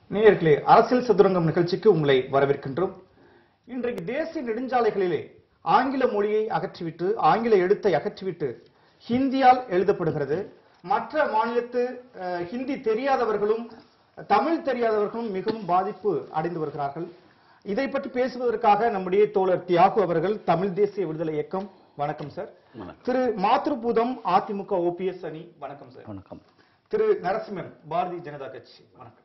நேயர்களே அரசியல் சதுரங்கம் நிகழ்ச்சிக்கு உங்களை வரவேற்கின்றோம் இன்றைக்கு தேசிய நெடுஞ்சாலைகளிலே ஆங்கில மொழியை அகற்றிவிட்டு ஆங்கில எழுத்தை அகற்றிவிட்டு ஹிந்தியால் எழுதப்படுகிறது மற்ற மாநிலத்து அஹ், ஹிந்தி தெரியாதவர்களும் தமிழ் தெரியாதவர்களும் மிகவும் பாதிப்பு அடைந்து வருகிறார்கள் இதை பற்றி பேசுவதற்காக நம்முடைய தோழர் தியாகு அவர்கள் தமிழ் தேசிய விடுதலை இயக்கம் வணக்கம் சார் வணக்கம். திரு மாத்ருபூதம் அதிமுக ஓபிஎஸ் அணி வணக்கம் சார் வணக்கம் திரு நரசிம்மன் பாரதிய ஜனதா கட்சி வணக்கம்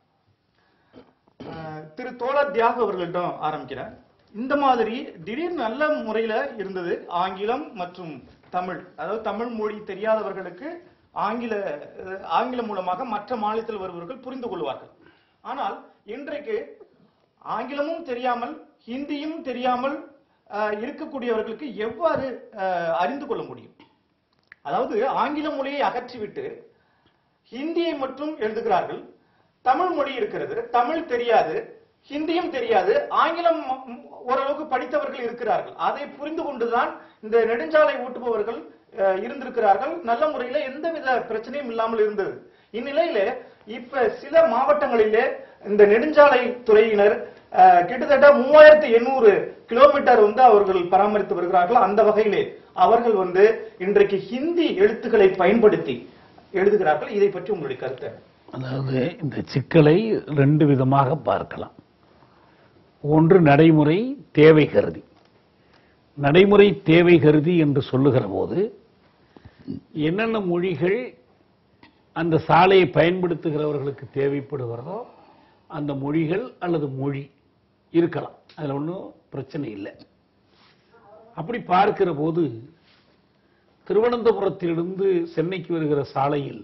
அஹ், திரு தோழர் தியாக அவர்களிடம் ஆரம்பிக்கிறேன் இந்த மாதிரி திடீர் நல்ல முறையில இருந்தது ஆங்கிலம் மற்றும் தமிழ் அதாவது தமிழ் மொழி தெரியாதவர்களுக்கு ஆங்கில அஹ், ஆங்கிலம் மூலமாக மற்ற மாநிலத்தில் வருபவர்கள் புரிந்து கொள்வார்கள் ஆனால் இன்றைக்கு ஆங்கிலமும் தெரியாமல் ஹிந்தியும் தெரியாமல் அஹ், இருக்கக்கூடியவர்களுக்கு எவ்வாறு அஹ், அறிந்து கொள்ள முடியும் அதாவது ஆங்கில மொழியை அகற்றிவிட்டு ஹிந்தியை மட்டும் எழுதுகிறார்கள் தமிழ் மொழி இருக்கிறது தமிழ் தெரியாது ஹிந்தியும் தெரியாது ஆங்கிலம் ம- ம், ஓரளவுக்கு படித்தவர்கள் இருக்கிறார்கள் அதை புரிந்து கொண்டுதான் இந்த நெடுஞ்சாலை ஓட்டுபவர்கள் அஹ், இருந்திருக்கிறார்கள் நல்ல முறையில எந்தவித பிரச்சனையும் இல்லாமல் இருந்தது இந்நிலையில இப்ப சில மாவட்டங்களிலே இந்த நெடுஞ்சாலை துறையினர் அஹ், கிட்டத்தட்ட மூவாயிரத்தி எண்ணூறு கிலோமீட்டர் வந்து அவர்கள் பராமரித்து வருகிறார்கள் அந்த வகையிலே அவர்கள் வந்து இன்றைக்கு ஹிந்தி எழுத்துக்களை பயன்படுத்தி எழுதுகிறார்கள் இதை பற்றி உங்களுடைய கருத்து என்ன? அதாவது இந்த சிக்கலை ரெண்டு விதமாக பார்க்கலாம் ஒன்று நடைமுறை தேவை கருதி நடைமுறை தேவை கருதி என்று சொல்லுகிற போது என்னென்ன மொழிகள் அந்த சாலையை பயன்படுத்துகிறவர்களுக்கு தேவைப்படுகிறதோ அந்த மொழிகள் அல்லது மொழி இருக்கலாம் அதில் ஒன்றும் பிரச்சனை இல்லை அப்படி பார்க்கிற போது திருவனந்தபுரத்திலிருந்து சென்னைக்கு வருகிற சாலையில்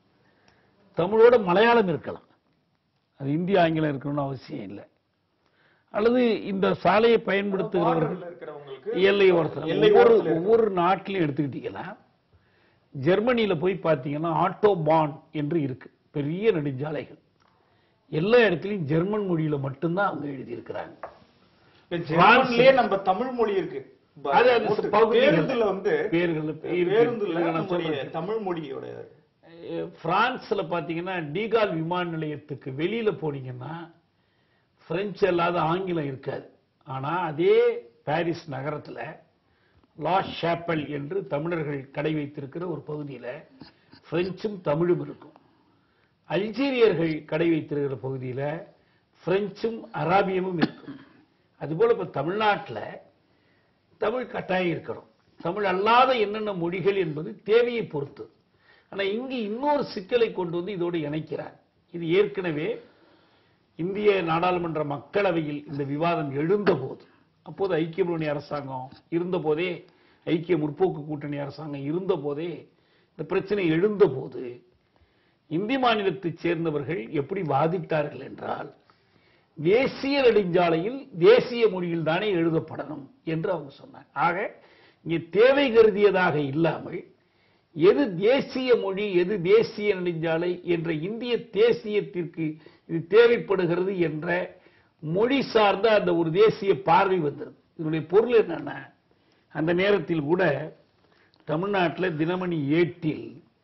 தமிழோட மலையாளம் இருக்கலாம் அது இந்தி ஆங்கிலம் இருக்கணும்னு அவசியம் இல்லை அல்லது இந்த சாலையை பயன்படுத்துகிறவர்கள் பார்டர்ல இருக்கிறவங்களுக்கு எல்லை ஓரத்தில் எல்லை ஒவ்வொரு ஓரத்துல ஒவ்வொரு நாட்டிலையும் எடுத்துக்கிட்டீங்கன்னா ஜெர்மனியில போய் பார்த்தீங்கன்னா ஆட்டோபான் என்று இருக்கு பெரிய நெடுஞ்சாலைகள் எல்லா இடத்துலையும் ஜெர்மன் மொழியில மட்டும்தான் அவங்க எழுதியிருக்கிறாங்க இப்ப ஜெர்மன்லயே நம்ம தமிழ் மொழி இருக்கு ப- அது அந்த ஓட்டு- பகுதிகள். பேருந்துல வந்து பேர்கள் இருக்கு. பேருந்துல இல்ல, நான் நம்முடைய சொல்றேன். தமிழ் மொழியோட அஹ் பிரான்ஸ்ல பாத்தீங்கன்னா டீகால் விமான நிலையத்துக்கு வெளியில போனீங்கன்னா பிரெஞ்சு அல்லாத ஆங்கிலம் இருக்காது ஆனா அதே பாரிஸ் நகரத்துல லாஸ் ஷாப்பல் என்று தமிழர்கள் கடை வைத்திருக்கிற ஒரு பகுதியில பிரெஞ்சும் தமிழும் இருக்கும் அல்ஜீரியர்கள் கடை வைத்திருக்கிற பகுதியில பிரெஞ்சும் அராபியமும் இருக்கும் அதுபோல இப்ப தமிழ்நாட்டுல தமிழ் கட்டாயம் இருக்கணும் தமிழ் அல்லாத என்னென்ன மொழிகள் என்பது தேவையை பொறுத்து ஆனா இங்கு இன்னொரு சிக்கலை கொண்டு வந்து இதோடு இணைக்கிறார் இது ஏற்கனவே இந்திய நாடாளுமன்ற மக்களவையில் இந்த விவாதம் எழுந்தபோது அப்போது ஐக்கிய முன்னணி அரசாங்கம் இருந்தபோதே ஐக்கிய முற்போக்கு கூட்டணி அரசாங்கம் இருந்தபோதே இந்த பிரச்சனை எழுந்தபோது இந்தி மாநிலத்தைச் சேர்ந்தவர்கள் எப்படி வாதிட்டார்கள் என்றால் தேசிய நெடுஞ்சாலையில் தேசிய மொழியில் தானே எழுதப்படணும் என்று அவங்க சொன்னாங்க ஆக இங்கே தேவை கருதியதாக இல்லாமல் எது தேசிய மொழி எது தேசிய நெடுஞ்சாலை என்ற இந்திய தேசியத்திற்கு இது தேவைப்படுகிறது என்ற மொழி சார்ந்த அந்த ஒரு தேசிய பார்வை வந்தது இதனுடைய பொருள் என்னன்னா அந்த நேரத்தில் கூட தமிழ்நாட்டில் தினமணி ஏட்டில்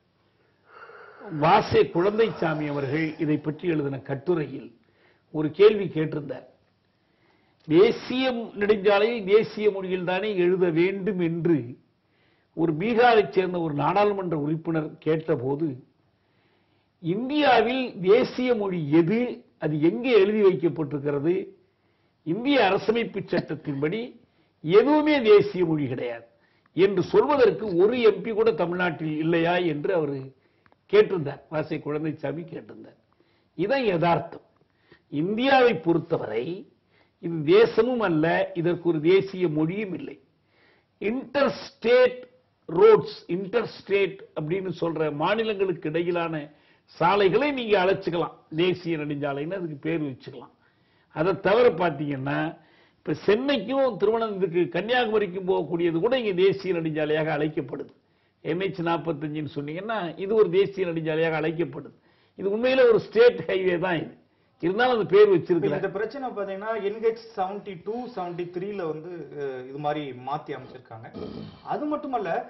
வாசே குழந்தைசாமி அவர்கள் இதை பற்றி எழுதின கட்டுரையில் ஒரு கேள்வி கேட்டிருந்தார் தேசிய நெடுஞ்சாலையில் தேசிய மொழியில் தானே எழுத வேண்டும் என்று ஒரு பீகாரைச் சேர்ந்த ஒரு நாடாளுமன்ற உறுப்பினர் கேட்டபோது இந்தியாவில் தேசிய மொழி எது அது எங்கே எழுதி வைக்கப்பட்டிருக்கிறது இந்திய அரசமைப்பு சட்டத்தின்படி எதுவுமே தேசிய மொழி கிடையாது என்று சொல்வதற்கு ஒரு எம்பி கூட தமிழ்நாட்டில் இல்லையா என்று அவர் கேட்டிருந்தார் வாசை குழந்தைசாமி கேட்டிருந்தார் இதான் யதார்த்தம் இந்தியாவை பொறுத்தவரை இது தேசமும் அல்ல இதற்கு ஒரு தேசிய மொழியும் இல்லை interstate roads interstate அப்படின்னு சொல்ற மாநிலங்களுக்கு இடையிலான சாலைகளை நீங்க அழைச்சுக்கலாம் தேசிய நெடுஞ்சாலைன்னு அதுக்கு பேர் வச்சுக்கலாம் அதை தவிர பார்த்தீங்கன்னா இப்ப சென்னைக்கும் திருவனந்தபுரத்துக்கு கன்னியாகுமரிக்கும் போகக்கூடியது கூட இங்க தேசிய நெடுஞ்சாலையாக அழைக்கப்படுது என்ஹெச் நாற்பத்தஞ்சுன்னு சொன்னீங்கன்னா இது ஒரு தேசிய நெடுஞ்சாலையாக அழைக்கப்படுது இது உண்மையில ஒரு ஸ்டேட் ஹைவே தான் இது இருந்தாலும் அந்த பேர் இப்ப வச்சிருக்கிறாங்க இந்த பிரச்சனை பாத்தீங்கன்னா என்ஹெச் செவன்டி டூ செவன்டி த்ரீல வந்து அஹ், இது மாதிரி மாத்தி அமைச்சிருக்காங்க அது மட்டுமல்ல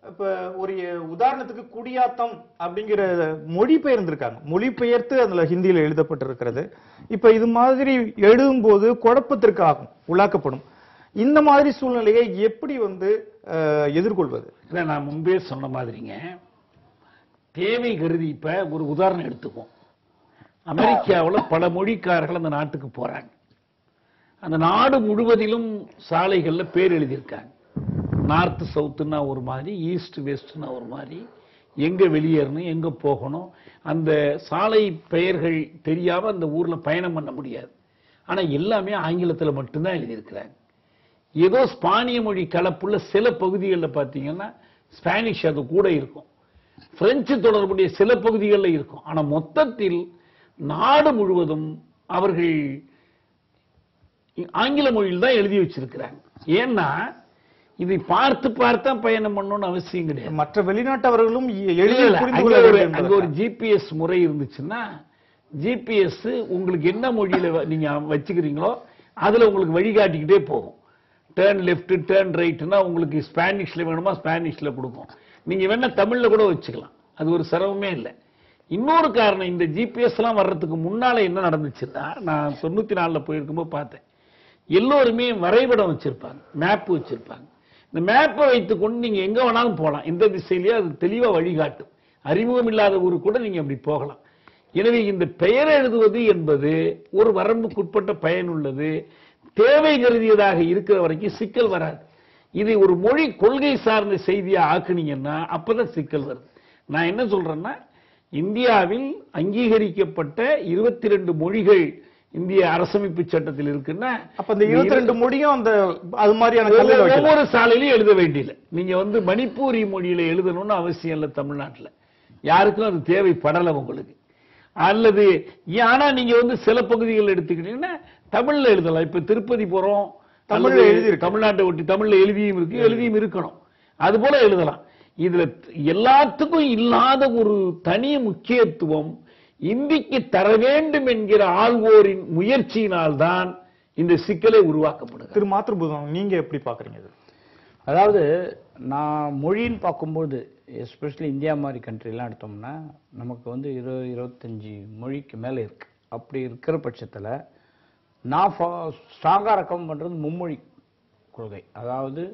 இப்ப ஒரு உதாரணத்துக்கு குடியாத்தம் அப்படிங்கிற மொழிபெயர்ந்திருக்காங்க மொழிபெயர்த்து அதுல ஹிந்தியில எழுதப்பட்டிருக்கிறது இப்ப இது மாதிரி எழுதும்போது குழப்பத்திற்கு ஆகும் உள்ளாக்கப்படும் இந்த மாதிரி சூழ்நிலையை எப்படி வந்து அஹ், எதிர்கொள்வது இல்லை நான் முன்பே சொன்ன மாதிரிங்க தேவை கருதி இப்ப ஒரு உதாரணம் எடுத்துப்போம் அமெரிக்காவுல பல மொழிக்காரர்கள் அந்த நாட்டுக்கு போறாங்க அந்த நாடு முழுவதிலும் சாலைகள்ல பேர் எழுதியிருக்காங்க நார்த் சவுத்துன்னா ஒரு மாதிரி ஈஸ்ட் வெஸ்ட்னா ஒரு மாதிரி எங்க வெளியேறணும் எங்க போகணும் அந்த சாலை பெயர்கள் தெரியாம அந்த ஊர்ல பயணம் பண்ண முடியாது ஆனா எல்லாமே ஆங்கிலத்துல மட்டும்தான் எழுதியிருக்கிறாங்க ஏதோ ஸ்பானிய மொழி கலப்புள்ள சில பகுதிகளில் பார்த்தீங்கன்னா ஸ்பானிஷ் அது கூட இருக்கும் பிரெஞ்சு தொடர்புடைய சில பகுதிகளில் இருக்கும் ஆனா மொத்தத்தில் நாடு முழுவதும் அவர்கள் ஆங்கில மொழியில் தான் எழுதி வச்சிருக்கிறாங்க ஏன்னா இதை பார்த்து பார்த்தா பயணம் பண்ணணும்னு அவசியம் கிடையாது மற்ற வெளிநாட்டவர்களும் எ- இல்ல, எளிதில் இல்ல, புரிந்து அங்க கொள்ள ஒரு வேண்டும் அங்க ஒரு என்பதற்காக. ஜிபிஎஸ் முறை இருந்துச்சுன்னா ஜிபிஎஸ் உங்களுக்கு என்ன மொழியில வ- நீங்க வச்சுக்கிறீங்களோ அதுல உங்களுக்கு வழிகாட்டிக்கிட்டே போகும் டேர்ன் லெஃப்ட் டேர்ன் ரைட்னா உங்களுக்கு ஸ்பானிஷ்ல வேணுமா ஸ்பானிஷ்ல கொடுக்கும் நீங்க வேணா தமிழ்ல கூட வச்சுக்கலாம் அது ஒரு சிரமமே இல்லை இன்னொரு காரணம் இந்த ஜிபிஎஸ் எல்லாம் வர்றதுக்கு முன்னால என்ன நடந்துச்சுன்னா நான் தொண்ணூத்தி நாலுல போயிருக்கும்போது பார்த்தேன் எல்லோருமே வரைபடம் வச்சிருப்பாங்க மேப் வச்சிருப்பாங்க இந்த மேப்பை வைத்துக்கொண்டு நீங்க எங்க வேணாலும் போகலாம் எந்த திசையிலயோ அது தெளிவா வழிகாட்டும் அறிமுகம் இல்லாத ஊருக்கு கூட நீங்க அப்படி போகலாம் எனவே இந்த பெயர் எழுதுவது என்பது ஒரு வரம்புக்குட்பட்ட பயனுள்ளது தேவை கருதியதாக இருக்கிற வரைக்கும் சிக்கல் வராது இதை ஒரு மொழி கொள்கை சார்ந்த செய்தியா ஆக்குனீங்கன்னா அப்பதான் சிக்கல் வருது நான் என்ன சொல்றேன்னா இந்தியாவில் அங்கீகரிக்கப்பட்ட இருபத்தி ரெண்டு மொழிகள் இந்திய அரசமைப்பு சட்டத்தில் இருக்குன்னா அப்ப இந்த இருபத்தி ரெண்டு மொழியும் அந்த அது மாதிரியான கல்லில் ஒவ்வொரு- வைக்கலாம் ஒவ்வொரு சாலையிலும் எழுத வேண்டியதில்லை நீங்க வந்து மணிப்பூரி மொழியில எழுதணும்னு அவசியம் இல்லை தமிழ்நாட்டுல யாருக்கும் அது தேவைப்படல உங்களுக்கு அல்லது ஆனா நீங்க வந்து சில பகுதிகள் எடுத்துக்கிட்டீங்கன்னா தமிழ்ல எழுதலாம் இப்ப திருப்பதி போறோம் தமிழ்ல அல்லது எழுதியிருக்கு. தமிழ்நாட்டை ஒட்டி தமிழ்ல எழுதியும் இருக்கு எழுதியும் இருக்கணும் அது போல எழுதலாம் இதுல எல்லாத்துக்கும் இல்லாத ஒரு தனி முக்கியத்துவம் இந்திக்கு தர வேண்டும் என்கிற ஆள்வோரின் முயற்சியினால்தான் இந்த சிக்கலை உருவாக்கப்படுகிறது திரு மாத்திருபூதம் நீங்க எப்படி பாக்குறீங்க இது அதாவது நான் மொழின்னு பார்க்கும்போது எஸ்பெஷலி இந்தியா மாதிரி கண்ட்ரிலாம் எடுத்தோம்னா நமக்கு வந்து இருபது இருபத்தஞ்சி மொழிக்கு மேலே இருக்கு அப்படி இருக்கிற பட்சத்தில் நான் ஸ்ட்ராங்காக ரெக்கமெண்ட் பண்ணுறது மும்மொழி கொள்கை அதாவது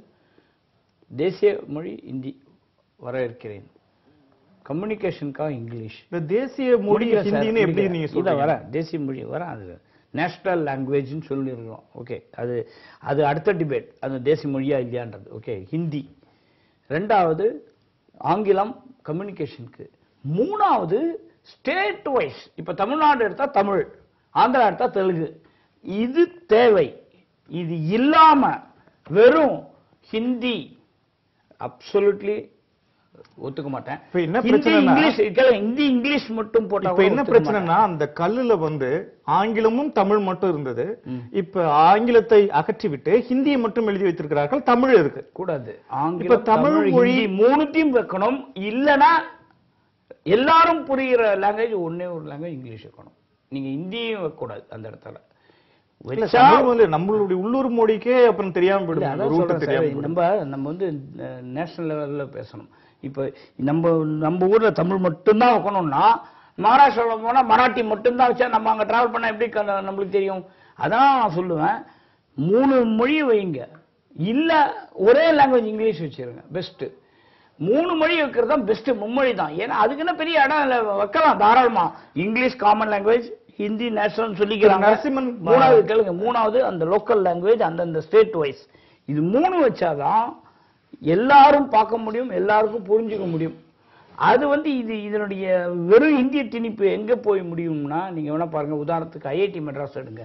தேசிய மொழி இந்தி வரவேற்கிறேன் கம்யூனிகேஷனுக்காக இங்கிலீஷ் இந்த தேசிய மொழி முடிக்கிறேன் சார், ஹிந்தின்னு எப்படி முடிக்கிறேன். நீங்க இதை சொல்றீங்க வர தேசிய மொழி வர அது நேஷனல் லாங்குவேஜ்னு சொல்லியிருக்கிறோம் ஓகே அது அது அடுத்த டிபேட் அது தேசிய மொழியா இல்லையான்றது ஓகே ஹிந்தி ரெண்டாவது ஆங்கிலம் கம்யூனிகேஷனுக்கு மூணாவது ஸ்டேட் வைஸ் இப்ப தமிழ்நாடு எடுத்தா தமிழ் ஆந்திரா எடுத்தா தெலுங்கு இது தேவை இது இல்லாம வெறும் ஹிந்தி அப்சல்யூட்லி ஒத்துக்க மாட்டேன் இப்ப என்ன ஹிந்தி பிரச்சனைனா- இங்கிலீஷ் கேளுங்க, ஹிந்தி இங்கிலீஷ் மட்டும் போட்டா இப்ப கூட என்ன ஒத்துக்க பிரச்சனைனா அந்த கல்லுல வந்து ஆங்கிலமும் தமிழ் மட்டும் இருந்தது இப்ப ஆங்கிலத்தை அகற்றிவிட்டு ஹிந்தியை மட்டும் எழுதி வைத்திருக்கிறார்கள் தமிழ் இருக்கு கூடாது இப்ப ஆங்கிலம் தமிழ் தமிழ் மொழி- மொழி மூணுத்தையும் வைக்கணும் இல்லனா எல்லாரும் புரிகிற லாங்குவேஜ் ஒண்ணே ஒரு லாங்குவேஜ் இங்கிலீஷ் வைக்கணும் நீங்க ஹிந்தியும் வைக்கக்கூடாது அந்த இடத்துல இல்ல வச்சா தமிழ் வந்து நம்மளுடைய உள்ளூர் மொழிக்கே அப்புறம் தெரியாம இல்ல, போயிடும் அதான் ரூட் சொல்றேன் தெரியாம சார். போயிடும். நம்ம நம்ம வந்து நேஷனல் லெவல்ல பேசணும் இப்ப நம்ம நம்ம ஊர்ல தமிழ் மட்டும்தான் வைக்கணும்னா மகாராஷ்டிரால போனா மராட்டி மட்டும்தான் வச்சா நம்ம அங்க டிராவல் பண்ணா எப்படி க- நம்மளுக்கு தெரியும் அதான் நான் சொல்லுவேன் மூணு மொழி வைங்க இல்ல ஒரே லாங்குவேஜ் இங்கிலீஷ் வச்சிருங்க பெஸ்ட் மூணு மொழி வைக்கிறது தான் பெஸ்ட் மும்மொழி தான் ஏன்னா அதுக்கு என்ன பெரிய இடம் இல்ல வைக்கலாம் தாராளமா English common language Hindi national சொல்லிக்கிறாங்க நரசிம்மன் மூணாவது கேளுங்க மூணாவது அந்த லோக்கல் லாங்குவேஜ் அந்தந்த ஸ்டேட் வைஸ் இது மூணு வச்சாதான் எல்லாரும் பார்க்க முடியும் எல்லாருக்கும் புரிஞ்சுக்க முடியும் அது வந்து இது இதனுடைய வெறும் இந்திய திணிப்பு எங்க போய் முடியும்னா நீங்க வேணா பாருங்க உதாரணத்துக்கு ஐஐடி மெட்ராஸ் எடுங்க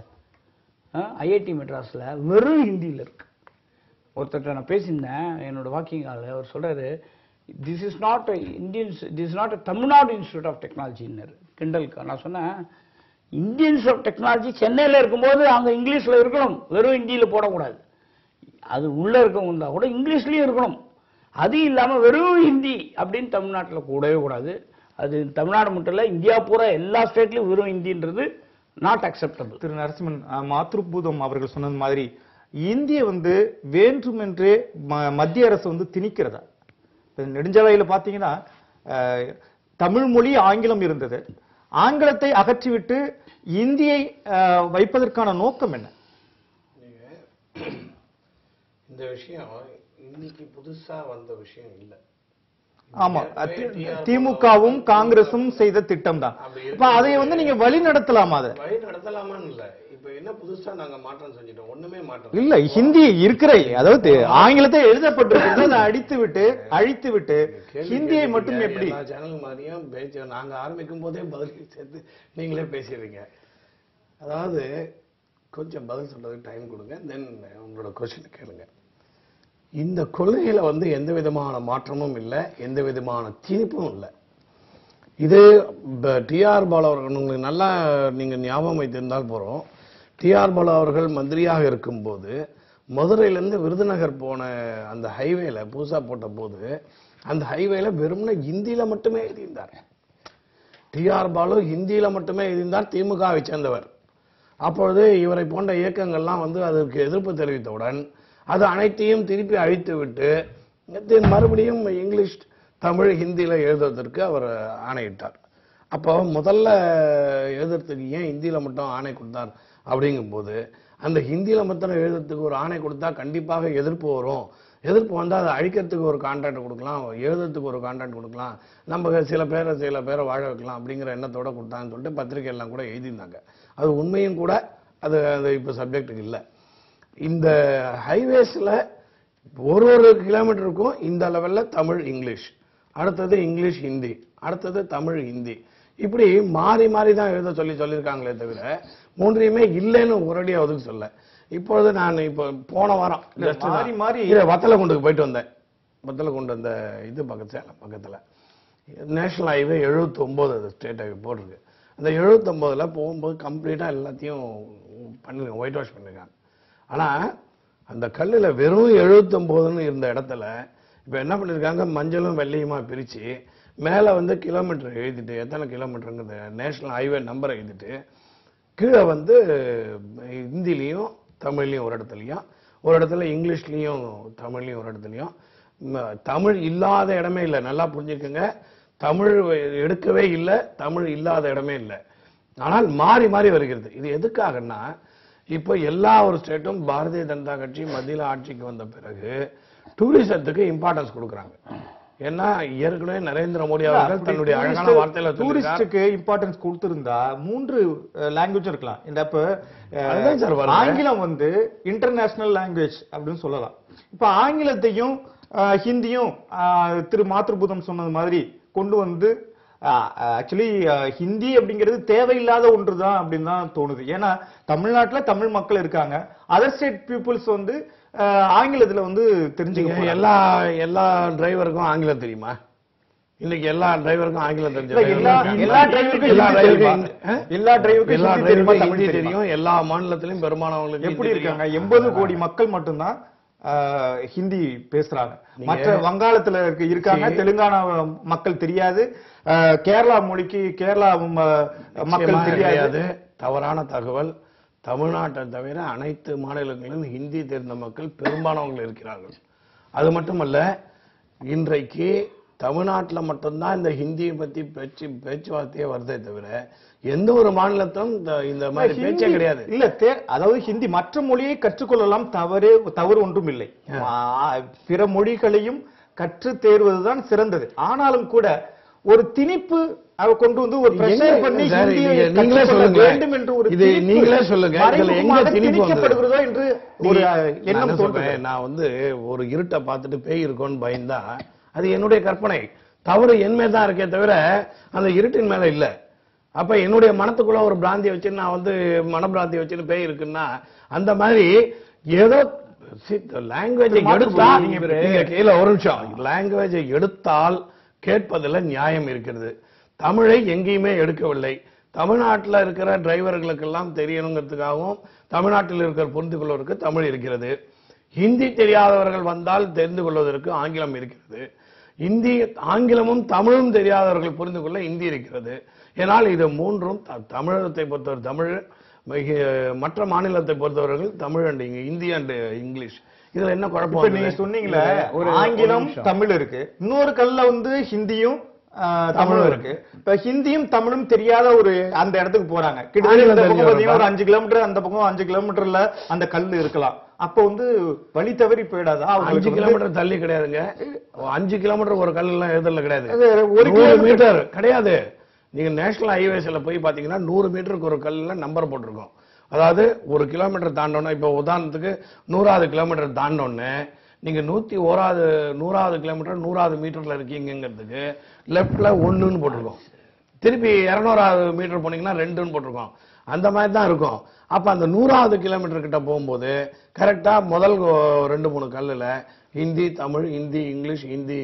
ஐஐடி மெட்ராஸ்ல வெறும் ஹிந்தியில இருக்கு ஒருத்தர்கிட்ட நான் பேசியிருந்தேன் என்னோட வாக்கிங் ஆள் அவர் சொல்றாரு this is not Indians this is not Tamil Nadu institute of டெக்னாலஜின்னாரு கிண்டலுக்கு நான் சொன்னேன் இந்தியன்ஸ் ஆஃப் டெக்னாலஜி சென்னையில் இருக்கும்போது அங்க இங்கிலீஷ்ல இருக்கணும் வெறும் ஹிந்தியில போடக்கூடாது அது உள்ள இருக்கவங்க இருந்தா கூட இங்கிலீஷ்லயும் இருக்கணும் அது இல்லாம வெறும் ஹிந்தி அப்படின்னு தமிழ்நாட்டில் கூடவே கூடாது அது தமிழ்நாடு மட்டும் இல்ல இந்தியா பூரா எல்லா ஸ்டேட்லயும் வெறும் ஹிந்தின்றது நாட் அக்செப்டபிள் திரு நரசிம்மன் அஹ், மாத்ருபூதம் அவர்கள் சொன்னது மாதிரி இந்திய வந்து வேண்டுமென்றே ம- மத்திய அரசு வந்து திணிக்கிறதா இப்ப நெடுஞ்சாலையில பாத்தீங்கன்னா அஹ், தமிழ் மொழி ஆங்கிலம் இருந்தது ஆங்கிலத்தை அகற்றிவிட்டு இந்தியை அஹ், வைப்பதற்கான நோக்கம் என்ன இந்த விஷயம் இன்னைக்கு புதுசா வந்த விஷயம் இல்ல ஆமா ஏற்கனவே தி- TR திமுகவும் காங்கிரசும் செய்த திட்டம் தான் அப்படி இப்ப அதை வந்து நீங்க வழி நடத்தலாமா அதை வழி நடத்தலாமான்னு இல்ல இப்ப என்ன புதுசா நாங்க மாற்றம் செஞ்சிட்டோம் ஒண்ணுமே மாற்றம் இல்ல ஹிந்தி இருக்கிற அதாவது ஆங்கிலத்தை எழுதப்பட்டிருக்கிறது அதை அடித்து விட்டு அழித்து விட்டு கேள்வி ஹிந்தியை மட்டும் கேட்டீங்க. எப்படி எல்லா சேனல் மாதிரியும் பேச்சு நாங்க ஆரம்பிக்கும் போதே பதில் சேர்த்து நீங்களே பேசிடுறீங்க அதாவது கொஞ்சம் பதில் சொல்றதுக்கு டைம் கொடுங்க தென் உங்களோட கொஸ்டின் கேளுங்க இந்த கொள்கையில வந்து எந்த விதமான மாற்றமும் இல்லை எந்த விதமான திணிப்பும் இல்லை இது டிஆர் பாலு அவர்கள் உங்களுக்கு நல்லா நீங்க ஞாபகம் வைத்திருந்தால் போறோம் டிஆர் பாலு அவர்கள் மந்திரியாக இருக்கும்போது மதுரையிலேருந்து விருதுநகர் போன அந்த ஹைவேல புதுசா போட்ட போது அந்த ஹைவேல வெறும்னே ஹிந்தியில மட்டுமே எழுதியிருந்தார் டிஆர் பாலு ஹிந்தியில மட்டுமே எழுதியிருந்தார் திமுகவை சேர்ந்தவர் அப்பொழுது இவரை போன்ற இயக்கங்கள்லாம் வந்து அதற்கு எதிர்ப்பு தெரிவித்தவுடன் அது அனைத்தையும் திருப்பி அழித்து விட்டு then மறுபடியும் இங்கிலீஷ் தமிழ் ஹிந்தியில எழுதுவதற்கு அவர் ஆணையிட்டார் அப்போ முதல்ல எழுதுறதுக்கு ஏன் ஹிந்தியில மட்டும் ஆணை கொடுத்தார் அப்படிங்கும்போது அந்த ஹிந்தியில மட்டும் எழுதுறதுக்கு ஒரு ஆணை கொடுத்தா கண்டிப்பாக எதிர்ப்பு வரும் எதிர்ப்பு வந்தா அதை அழிக்கிறதுக்கு ஒரு கான்ட்ராக்ட் கொடுக்கலாம் எழுதுறதுக்கு ஒரு கான்ட்ராக்ட் கொடுக்கலாம் நம்ம சில பேரை சில பேரை வாழ வைக்கலாம் அப்படிங்கிற எண்ணத்தோட கொடுத்தாங்கன்னு சொல்லிட்டு பத்திரிகை எல்லாம் கூட எழுதியிருந்தாங்க அது உண்மையும் கூட அது அது இப்போ சப்ஜெக்ட்டுக்கு இல்லை இந்த ஹைவேஸ்ல ஒரு ஒரு கிலோமீட்டருக்கும் இந்த லெவல்ல தமிழ் இங்கிலீஷ் அடுத்தது இங்கிலீஷ் ஹிந்தி அடுத்தது தமிழ் ஹிந்தி இப்படி மாறி மாறி தான் எழுத சொல்லி சொல்லியிருக்காங்களே தவிர மூன்றையுமே இல்லைன்னு ஒரடியா ஒதுக்க சொல்ல இப்பொழுது நான் இப்போ போன வாரம் இல்ல, just மாறி நான் மாறி- இதை வத்தலகுண்டுக்கு போயிட்டு வந்தேன் வத்தலகுண்டு அந்த இது பக்கத்து சேலம் பக்கத்துல நேஷனல் ஹைவே 79 அது ஸ்டேட் ஹைவே போட்டிருக்கு அந்த 79ல போகும்போது கம்ப்ளீட்டா எல்லாத்தையும் பண்ணிருக்காங்க ஒயிட் வாஷ் பண்ணிருக்காங்க ஆனா அந்த கல்லுல வெறும் 79ன்னு இருந்த இடத்துல இப்ப என்ன பண்ணிருக்காங்க மஞ்சளும் வெள்ளையுமா பிரிச்சு மேல வந்து கிலோமீட்டர் எழுதிட்டு எத்தனை கிலோமீட்டருங்கிறது நேஷனல் ஹைவே நம்பர் எழுதிட்டு கீழே வந்து ஹிந்திலையும் தமிழ்லையும் ஒரு இடத்துலையும் ஒரு இடத்துல இங்கிலீஷ்லையும் தமிழ்லையும் ஒரு இடத்துலையும் ம- தமிழ் இல்லாத இடமே இல்லை நல்லா புரிஞ்சுக்கோங்க தமிழ் எடுக்கவே இல்லை தமிழ் இல்லாத இடமே இல்லை ஆனால் மாறி மாறி வருகிறது இது எதுக்காகன்னா இப்போ எல்லா ஒரு ஸ்டேட்டும் பாரதிய ஜனதா கட்சி மத்தியில் ஆட்சிக்கு வந்த பிறகு டூரிசத்துக்கு இம்பார்ட்டன்ஸ் கொடுக்குறாங்க ஏன்னா ஏற்கனவே நரேந்திர மோடி அவர்கள் தன்னுடைய அழகான வார்த்தையில சொல்லியிருக்கார் டூரிஸ்டுக்கு இம்பார்ட்டன்ஸ் கொடுத்திருந்தா மூன்று லாங்குவேஜ் இருக்கலாம் இந்த இப்ப அஹ், அதுதான் சார் வருது. ஆங்கிலம் வந்து இன்டர்நேஷனல் லாங்குவேஜ் அப்படின்னு சொல்லலாம் இப்ப ஆங்கிலத்தையும் அஹ், ஹிந்தியும் அஹ், திரு மாத்ருபூதம் சொன்னது மாதிரி கொண்டு வந்து ஆக்சுவலி ஹிந்தி அப்படிங்கிறது தேவையில்லாத ஒன்று தான் அப்படின்னு தான் தோணுது ஏன்னா தமிழ்நாட்டுல தமிழ் மக்கள் இருக்காங்க அதர் ஸ்டேட் பீப்புள்ஸ் வந்து அஹ், ஆங்கிலத்துல வந்து தெரிஞ்சுக்க நீங்க போறாங்க. எல்லா எல்லா டிரைவருக்கும் ஆங்கிலம் தெரியுமா இன்னைக்கு எல்லா டிரைவருக்கும் ஆங்கிலம் தெரிஞ்ச இல்ல, driver எல்லா இருக்காங்க. எல்லா டிரைவருக்கும் எல்லா ஹிந்தி தெரியுமா? டிரைவருக்கும் ஆ? எல்லா டிரைவருக்கும் எல்லா ஹிந்தி தெரியுமா டிரைவருக்கும் தமிழ் ஹிந்தி தெரியுமா தெரியும் எல்லா மாநிலத்திலும் பெரும்பாலானவங்களுக்கு எப்படி ஹிந்தி இருக்காங்க தெரியும். எண்பது கோடி மக்கள் மட்டும்தான் ஆஹ், ஹிந்தி பேசுறாங்க நீங்க- மற்ற வங்காளத்துல இருக்க இருக்காங்க சரி. தெலுங்கானா மக்கள் தெரியாது ஆஹ், கேரளா மொழிக்கு கேரளா ம- மக்கள் நிச்சயமாக தெரியாது தவறான தகவல் தமிழ்நாட்டை தவிர அனைத்து மாநிலங்களிலும் ஹிந்தி தெரிந்த மக்கள் பெரும்பாலானவர்கள் இருக்கிறார்கள் அது மட்டுமல்ல இன்றைக்கு தமிழ்நாட்டுல மட்டும்தான் இந்த ஹிந்தியை பத்தி பேச்சு பேச்சுவார்த்தையே வருதே தவிர எந்த ஒரு மாநிலத்திலும் இந்த- இந்த மாதிரி பேச்சே ஹிந்தி- கிடையாது இல்ல தே- அதாவது ஹிந்தி மற்ற மொழியை கற்றுக்கொள்ளலாம் தவறு தவறு ஒன்றும் இல்லை ஆ, பிற மொழிகளையும் கற்று தேர்வதுதான் சிறந்தது ஆனாலும் கூட ஒரு திணிப்பு அவ கொண்டு வந்து ஒரு பிரஷர் எங்க- பண்ணி சார், ஹிந்தியை நீங்க- நீங்களே கற்றுக்கொள்ள சொல்லுங்க. வேண்டும் என்று ஒரு இது திணிப்பு நீங்களே சொல்லுங்க. இதுல எங்க மறைமுகமாக திணிப்பு வந்தது? திணிக்கப்படுகிறதோ என்று ஒரு நீ- அஹ், நான் எண்ணம் என்ன தோன்றுது சொல்றேன், நான் வந்து ஒரு இருட்டை பார்த்துட்டு பேய் இருக்கும்னு பயந்தா அது என்னுடைய கற்பனை தவறு என் மேல் தான் இருக்கே தவிர அந்த இருட்டின் மேல இல்ல அப்ப என்னுடைய மனத்துக்குள்ள ஒரு பிராந்தியை வச்சு நான் வந்து மனப்பிராந்தியை வச்சுன்னு பேய் இருக்குன்னா அந்த மாதிரி ஏதோ லாங்குவேஜை மாற்று எடுத்தா மொழி, நீங்க இப்ப- நீங்க கீழே ஒரு நிமிஷம் லாங்குவேஜை எடுத்தால் கேட்பதில் நியாயம் இருக்கிறது தமிழை எங்கேயுமே எடுக்கவில்லை தமிழ்நாட்டில் இருக்கிற டிரைவர்களுக்கெல்லாம் தெரியணுங்கிறதுக்காகவும் தமிழ்நாட்டில் இருக்கிற புரிந்து கொள்வதற்கு தமிழ் இருக்கிறது ஹிந்தி தெரியாதவர்கள் வந்தால் தெரிந்து கொள்வதற்கு ஆங்கிலம் இருக்கிறது இந்தி ஆங்கிலமும் தமிழும் தெரியாதவர்கள் புரிந்து கொள்ள இந்தி இருக்கிறது ஏனால் இது மூன்றும் த- தமிழகத்தை பொறுத்தவரை தமிழ் மிக- மற்ற மாநிலத்தை பொறுத்தவர்கள் Tamil and Hindi and English இதுல என்ன குழப்பம் இப்ப நீங்க வந்தது? சொன்னீங்களே ஒரு- ஒரு ஆங்கிலம் நிமிஷம். தமிழ் இருக்கு இன்னொரு கல்ல வந்து ஹிந்தியும் ஆ, தமிழும் இருக்கு இப்ப ஹிந்தியும் தமிழும் தெரியாத ஒரு அந்த இடத்துக்கு போறாங்க கிட்டத்தட்ட ஆங்கிலம் இந்த பக்கம் தெரிஞ்சவங்க பாத்தீங்கன்னா ஒரு அஞ்சு கிலோமீட்டர் அந்த பக்கம் அஞ்சு கிலோமீட்டர்ல அந்த கல் இருக்கலாம் அப்ப வந்து வழி தவறி போயிடாதா அஞ்சு அவங்களுக்கு வந்து- கிலோமீட்டர் தள்ளி கிடையாதுங்க அஞ்சு கிலோமீட்டர் ஒரு கல் எல்லாம் எழுதல கிடையாது அது ஒரு ஒரு கிலோமீட்டர் மீட்டர் கிடையாது நீங்க நேஷனல் ஹைவேஸ்ல போய் பாத்தீங்கன்னா நூறு மீட்டருக்கு ஒரு கல்ல நம்பர் போட்டிருக்கோம் அதாவது ஒரு கிலோமீட்டர் தாண்டோன்னா இப்போ உதாரணத்துக்கு நூறாவது கிலோமீட்டர் தாண்டோன்னு நீங்க நூத்தி ஓராவது நூறாவது கிலோமீட்டர் நூறாவது மீட்டர்ல இருக்கீங்கிறதுக்கு லெஃப்ட்ல ஒண்ணுன்னு போட்டிருக்கோம் திருப்பி இரநூறாவது மீட்டர் போனீங்கன்னா ரெண்டுன்னு போட்டிருக்கோம் அந்த மாதிரி தான் இருக்கும் அப்ப அந்த நூறாவது கிலோமீட்டர் கிட்ட போகும்போது கரெக்டா முதல் ஒ- ரெண்டு மூணு கல்லுல ஹிந்தி தமிழ் ஹிந்தி இங்கிலீஷ் ஹிந்தி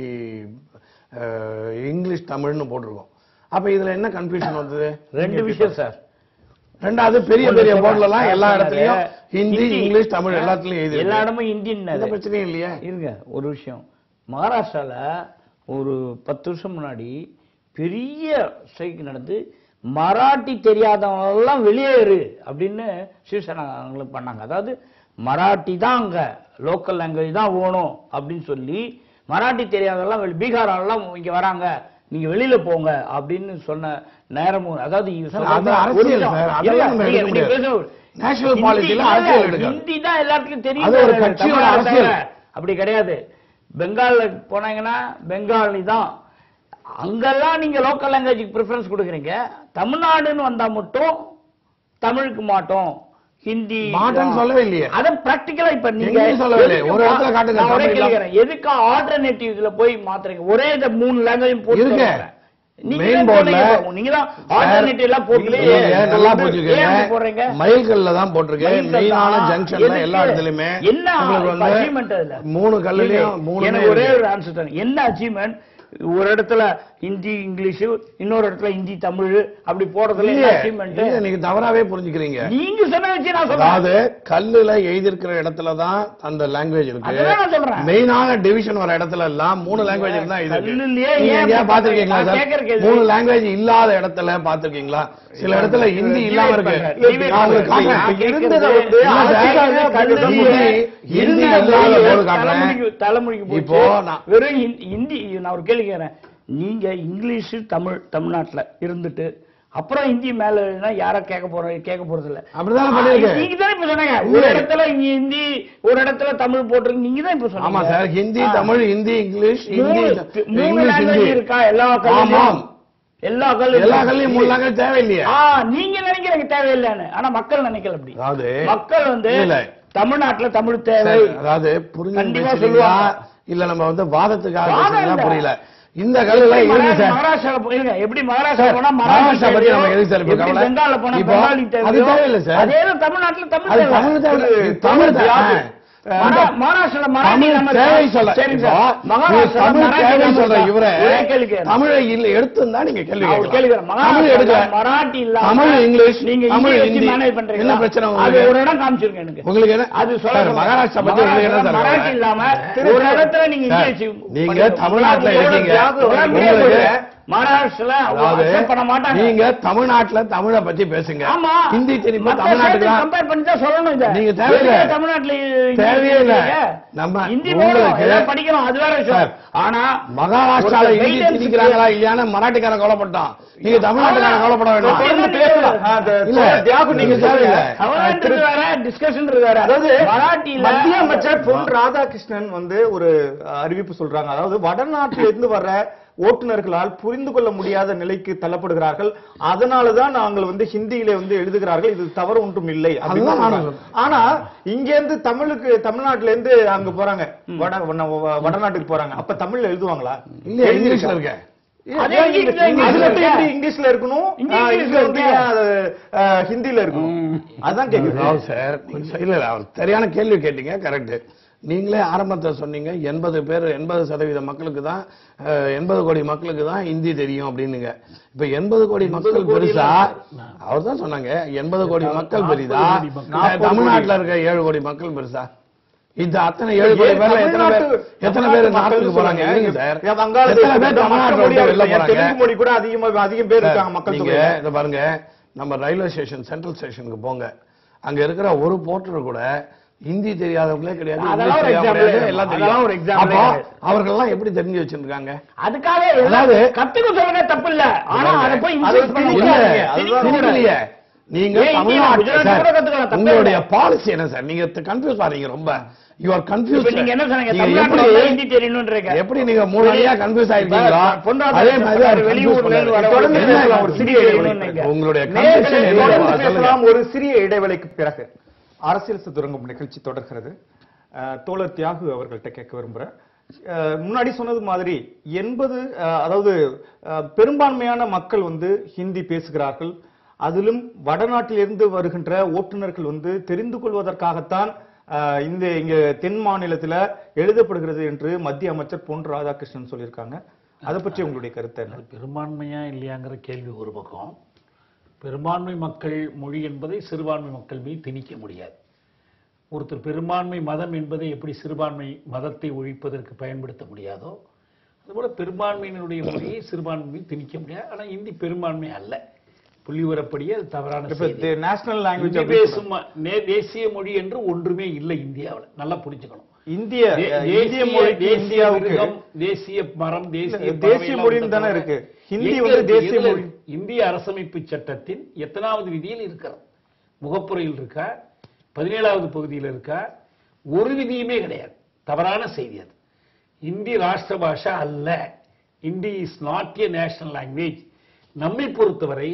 அஹ், இங்கிலீஷ் தமிழ்னு போட்டிருக்கோம் அப்ப இதுல என்ன கன்ஃபியூஷன் வந்தது ரெண்டு விஷயம் சார் ரெண்டாவது பெரிய பெரிய போர்டுல எல்லாம் எல்லா சொன்னாரு. இடத்துலயும் ஹிந்தி ஹிந்தி. இங்கிலீஷ் தமிழ் எல்லாத்துலயும் எழுதி எல்லா இருக்கு. இடமும் இந்தியன் எந்த பிரச்சனையும் இல்லையே இருங்க ஒரு விஷயம் மகாராஷ்டிரால ஒரு பத்து வருஷம் முன்னாடி பெரிய ஸ்ட்ரைக் நடந்து மராட்டி தெரியாதவங்க எல்லாம் வெளியேறு அப்படின்னு சிவசேனா அவங்களுக்கு பண்ணாங்க அதாவது மராட்டி தான் அங்க லோக்கல் லாங்குவேஜ் தான் வேணும் அப்படின்னு சொல்லி மராட்டி தெரியாதவங்கலாம் வெளி- பீகார் எல்லாம் இங்க வராங்க நீங்க வெளியில போங்க அப்படின்னு சொன்ன நேரமும் அதாவது இது சார், சொல்றது- அது ஒரு அரசியல் நிமிஷம். சார், அதெல்லாம் இருங்க, நம்ம நீங்க- எடுக்க நீங்க முடியாது. பேசுங்க. National ஹிந்தி policy ல இல்ல, அரசியல் எடுக்காது. ஹிந்தி தான் எல்லாத்துக்கும் தெரியும் அது ஒரு கட்சியோட தமிழ்நாடு அரசியல். தவிர. அப்படி கிடையாது பெங்கால்ல போனாங்கன்னா பெங்காலி தான் அங்கெல்லாம் நீங்க லோக்கல் லாங்குவேஜுக்கு ப்ரிஃபரன்ஸ் கொடுக்குறீங்க தமிழ்நாடுன்னு வந்தா மட்டும் தமிழுக்கு மாட்டோம் ஹிந்தி மாட்டேன்னு சொல்லவே இல்லையே. அத பிராக்டிகலா இப்ப நீங்க எங்கேயும் சொல்லவே இல்லையே. எதுக்கு ஒரு இடத்துல காட்டுங்க, நான் ஒரே தமிழ் இல்லாம. கேட்கிறேன். எதுக்கு ஆல்டர்னேட்டிவ் இதுல போய் மாத்துறீங்க ஒரே இந்த மூணு லாங்குவேஜ் போட்டு இருக்கு. சொல்றேன். நீங்க Main தான் board ல- சொன்னீங்க. நீங்க தான் ஆல்டர்னேட்டிவ் எல்லாம் போட்டுலயே இல்லையே, நல்லா புரிஞ்சுக்கங்க. ஏன் அப்படி போடுறீங்க மைல்கல்ல தான் போட்டிருக்கு மைல்கல் மெயினான தான். ஜங்ஷன்ல எதுக்கு? எல்லா இடத்துலயுமே என்ன உங்களுக்கு achievement அதுல? வந்து மூணு கல்லுலயும் மூணு எனக்கு ஒரே ஒரு ஆன்சர் தான் என்ன அச்சீவ்மெண்ட் ஒரு இடத்துல ஹிந்தி இங்கிலீஷ் இன்னொரு இடத்துல ஹிந்தி தமிழ் அப்படி போடுறதுல என்ன அச்சீவ்மெண்ட் நீங்க தவறாவே புரிஞ்சுக்கிறீங்க நீங்க சொன்ன வச்சு நான் சொல்றேன் அதாவது கல்லுல எழுதியிருக்கிற இடத்துல தான் அந்த லாங்குவேஜ் அதுதான் நான் இருக்கு சொல்றேன். மெயினான டிவிஷன் வர இடத்துல எல்லாம் மூணு லாங்குவேஜ் தான் இது இருக்கு. கல்லுலயே நீங்க ஏன் எங்கேயா அப்படி பாத்திருக்கீங்களா நான் சார் கேக்குற கேள்வி. மூணு லாங்குவேஜ் இல்லாத இடத்துல பாத்திருக்கீங்களா சில இடத்துல ஹிந்தி இல்லாம இருக்கு Divide நான் உங்களுக்கு பண்றேன். காட்டுறேன். நான் இருந்ததை கேக்குறது வந்து இல்ல சார், ஆட்சிக்காரங்க கல்லுலயே ஹிந்தி இருந்த இல்லாத தலைமொழி- போது காட்டுறேன். தலைமொழிக்கு- தலைமொழிக்கு போச்சு. இப்போ நான் வெறும் ஹிந்தி- ஹிந்தி நான் ஒரு கேள்வி கேட்கிறேன் நீங்க இங்கிலீஷ் தமிழ் தமிழ்நாட்டுல இருந்துட்டு அப்புறம் ஹிந்தி மேல எழுதினா யார கேட்க போற கேட்க போறது இல்ல அப்படிதானே பண்ணிருக்கேன். நீங்க தான் இப்ப சொன்னீங்க ஒரு இல்ல. இடத்துல இங்க ஹிந்தி ஒரு இடத்துல தமிழ் போட்டிருக்கு நீங்க தான் இப்ப சொன்னீங்க ஆமா சார் ஹிந்தி ஆ. தமிழ் ஹிந்தி இங்கிலீஷ் ஹிந்தி மூணு மூணு இங்கிலீஷ் லாங்குவேஜ் ஹிந்தி இருக்கா எல்லா ஆமாம். கல்வியும் எல்லா கல்வியும் எல்லா கல்லையும் மூணு லாங்குவேஜ் தேவையில்லையே ஆ நீங்க நினைக்கிறீங்க தேவையில்லைன்னு ஆனா மக்கள் நினைக்கல அப்படி அதாவது மக்கள் வந்து இல்ல. தமிழ்நாட்டுல தமிழ் தேவை சார், அதாவது புரிஞ்சு கண்டிப்பா பேசுறீங்களா சொல்லுவாங்க. இல்ல நம்ம வந்து வாதத்துக்காக வாதம் பேசுறீங்களா இல்ல. புரியல இந்த கல்லுல எப்படி இருங்க சார் மகாராஷ்டிரால போ- இருங்க, எப்படி மகாராஷ்டிரா சார், போனா மகாராஷ்டிரா மராட்டி பத்தி நம்ம தேவையோ, எதுக்கு சார் இப்ப எப்படி கவலை? பெங்கால்ல போனா இப்போ பெங்காலி அது தேவையோ, தேவையில்லை சார். அதே தான் தமிழ்நாட்டுல தமிழ் அது தேவை. தமிழ் தேவை இது தமிழ் தேவை தியாகு. மரா- மகாராஷ்டிரால மராட்டி தமிழ் நம்ம தேவை சொல்ல சரிங்க இப்போ, சார். நீங்க மகாராஷ்டிரால தமிழ் மராட்டி தேவை நம்ம சொல்ற தான். இவரை ஒரே கேள்வி கேட்கிறேன். தமிழை இல்ல எடுத்துருந்தா நீங்க கேள்வி நான் ஒரு கேள்வி கேட்கலாம் கேட்கிறேன். தமிழ் எடுக்கல மகாராஷ்டிரால மராட்டி இல்லாம தமிழ் இங்கிலீஷ் நீங்க தமிழ் ஹிந்தி வச்சு ஹிந்தி manage பண்றீங்களா? என்ன பிரச்சனை அது உங்களுக்கு ஒரு இடம் காமிச்சிருங்க எனக்கு உங்களுக்கு என்ன அது சொல்ல சார், மகாராஷ்டிரா பத்தி உங்களுக்கு என்ன சார் மராட்டி கவலை? இல்லாம ஒரு இடத்துல நீங்க சார், இங்கிலீஷ் நீங்க பண்ணுங்க. தமிழ்நாட்டுல உங்களுக்கு இருக்கீங்க. தியாகம் எல்லாம் முடியாது. உங்களுக்கு- மகாராஷ்டிரால அவங்க அதாவது accept பண்ண மாட்டாங்க நீங்க தமிழ்நாட்டுல தமிழை பத்தி பேசுங்க ஆமா ஹிந்தி திருப்பி மத்த தமிழ்நாட்டுக்கு state தான் compare பண்ணி தான் சொல்லணும் இத நீங்க தேவையில்ல. எதுக்கு தமிழ்நாட்டுல ஹிந்தி தேவையே இல்ல. பேசுறீங்க? நம்ம ஹிந்தி உங்களுக்கு- போகணும் எல்லாம் படிக்கணும் அது வேற விஷயம் சார், ஆனா மகாராஷ்டிரால ஒரு ஹிந்தி guidance திணிக்கிறாங்களா இல்லையான்னு மராட்டிக்காரன் கவலைப்பட்டான் நீங்க தமிழ்நாட்டுக்காரன் கவலைப்பட வேண்டாம் அப்படி பேசலாம். ஆ, அந்த இல்ல, தியாகு நீங்க நீங்க தேவையில்லை. அவன்ன்றது வேற டிஸ்கஷன் வேற அதாவது மராட்டியில மத்திய அமைச்சர் பொன் ராதாகிருஷ்ணன் வந்து ஒரு அஹ், அறிவிப்பு சொல்றாங்க அதாவது வடநாட்டில இருந்து வர்ற ஓட்டுநர்களால் புரிந்து கொள்ள முடியாத நிலைக்கு தள்ளப்படுகிறார்கள் அதனாலதான் நாங்கள் வந்து ஹிந்தியில வந்து எழுதுகிறார்கள் இது தவறு ஒன்றும் இல்லை அப்படின்னு அதுதான் சொல்றாங்க. ஆனா இங்க இருந்து தமிழுக்கு தமிழ்நாட்டுல இருந்து அங்க போறாங்க வட வட- வடநாட்டுக்கு போறாங்க அப்ப தமிழ்ல எழுதுவாங்களா இல்லையா இங்கிலீஷ்ல இருக்க அதே ஏன் இங்கிலீஷ்ல இங்கிலீஷ்? இங்கிலீஷ்ல அதுல எப்படி இருக்கா? இங்கிலீஷ்ல இருக்கணும் இங்க ஆ, இங்கிலீஷ்ல இங்க வந்து இருக்கா? ஏன் அது, அஹ், ஹிந்தில இருக்கணும் அதான் கேக்குது ராவ் சார் இல்ல இல்ல அவர் சரியான கேள்வி கேட்டீங்க கரெக்ட் நீங்களே ஆரம்பத்துல சொன்னீங்க எண்பது பேர் எண்பது சதவீத மக்களுக்கு தான் எண்பது கோடி மக்களுக்கு தான் ஹிந்தி தெரியும் அப்படின்னுங்க இப்ப எண்பது கோடி மக்கள் பெருசா அவர் தான் சொன்னாங்க எண்பது கோடி மக்கள் பெரிதா கோடி மக்கள். அஹ், தமிழ்நாட்டுல இருக்க ஏழு கோடி மக்கள் பெருசா இந்த அத்தனை ஏழு கோடி பேர்ல எத்தனை பேர் தமிழ்நாட்டு- எத்தனை பேர் தமிழ்நாட்டு நாட்டுக்கு போறாங்க மக்கள் இல்லைங்க சார் ஏன் வங்காளத்துல எத்தனை பேர் மற்ற தமிழ்நாட்டுல மொழியா விட்டு வெளில இருக்கு. ஏன் போறாங்க தெலுங்கு மொழி கூட அதிகமா அதிகம் பேர் இருக்காங்க மக்கள் நீங்க தொகையில. இத பாருங்க நம்ம ரயில்வே ஸ்டேஷன் சென்ட்ரல் ஸ்டேஷனுக்கு போங்க அங்க இருக்கிற ஒரு போர்ட்டர் கூட ஹிந்தி தெரியாதவங்களே கிடையாது அதெல்லாம் ஒரு இங்கிலீஷ் example தெரியாதவங்களே கிடையாது. எல்லாம் அதெல்லாம் ஒரு தெரியும் example அப்போ கிடையாது. அவர்கள்லாம் எப்படி தெரிஞ்சு வச்சிருக்காங்க அதுக்காக அதாவது- அதாவது கத்துக்க சொல்லுங்க தப்பு இல்ல ஆனா அதை போய் அதை influence பண்ண திணிக்க- இல்ல, முடியாது. அதுதான் திணிக்க கூடாது. திணிக்கலையே. நீங்க ஏன் இந்தியா, தமிழ்நாட்டு குஜராத் சார், கூட கத்துக்கலாம், தப்பே உங்களுடைய இல்லை. பாலிசி என்ன சார் நீங்க கன்ஃபியூஸ் ஆறீங்க ரொம்ப யூ ஆர் கன்ஃபியூஸ் இப்ப நீங்க என்ன சொன்னீங்க நீங்க தமிழ்நாட்டுல எப்படி வந்து ஹிந்தி தெரியணும்ன்றீங்க எப்படி நீங்க மூணு அணியா கன்ஃபியூஸ் ஆயிருக்கீங்களோ இப்ப பொன்ராதாகிருஷ்ணன் அதே மாதிரி சொன்னாரு, அவர் வெளியூர்ல இருந்து வர தொடர்ந்து என்ன பேசலாம், ஒரு ஹிந்தி சிறிய தெரியணும்னு இடைவெளி. நினைக்கிறேன். உங்களுடைய நேயர்களே, confusion என்ன? தொடர்ந்து சொல்லுங்க. பேசலாம் ஒரு சிறிய இடைவேளைக்கு பிறகு அரசியல் சதுரங்கம் நிகழ்ச்சி தொடர்கிறது அஹ், தோழர் தியாகு அவர்கள்ட்ட கேட்க விரும்புறேன் அஹ், முன்னாடி சொன்னது மாதிரி எண்பது அதாவது அஹ், பெரும்பான்மையான மக்கள் வந்து ஹிந்தி பேசுகிறார்கள் அதிலும் வடநாட்டிலிருந்து வருகின்ற ஓட்டுநர்கள் வந்து தெரிந்து கொள்வதற்காகத்தான் அஹ், இந்த இங்க தென் மாநிலத்துல எழுதப்படுகிறது என்று மத்திய அமைச்சர் பொன் ராதாகிருஷ்ணன் சொல்லியிருக்காங்க அதை பற்றி உங்களுடைய கருத்து என்ன அது பெரும்பான்மையா இல்லையாங்கிற கேள்வி ஒரு பக்கம் பெரும்பான்மை மக்கள் மொழி என்பதை சிறுபான்மை மக்கள் மீது திணிக்க முடியாது ஒருத்தர் பெரும்பான்மை மதம் என்பதை எப்படி சிறுபான்மை மதத்தை ஒழிப்பதற்கு பயன்படுத்த முடியாதோ அதுபோல பெரும்பான்மையினருடைய மொழியை சிறுபான்மை மீது திணிக்க முடியாது ஆனா இந்தி பெரும்பான்மை அல்ல புள்ளிவரப்படி அது தவறான இப்ப செய்தி. நேஷனல் இந்தி லாங்குவேஜ் பேசும் ம- நே- தேசிய மொழி என்று ஒன்றுமே இல்லை இந்தியாவுல நல்லா புரிஞ்சுக்கணும் இந்திய தே- இந்திய தேசிய மொழிக்கு தேசிய இந்தியாவுக்கு மிருகம், தேசிய மரம் தேசிய இல்ல, பறவை தேசிய எல்லாம் மொழின்னு வந்து தானே தவிர இருக்கு. ஹிந்தி எங்க வந்து இருக்கு? தேசிய எதுல மொழி. இருக்கு? இந்திய அரசமைப்பு சட்டத்தின் எத்தனாவது விதியில் இருக்கிறது முகப்புரையில் இருக்கா பதினேழாவது பகுதியில் இருக்கா ஒரு விதியுமே கிடையாது தவறான செய்தி அது இந்தி ராஷ்டிர பாஷா அல்ல Hindi is not a national language நம்மை பொறுத்தவரை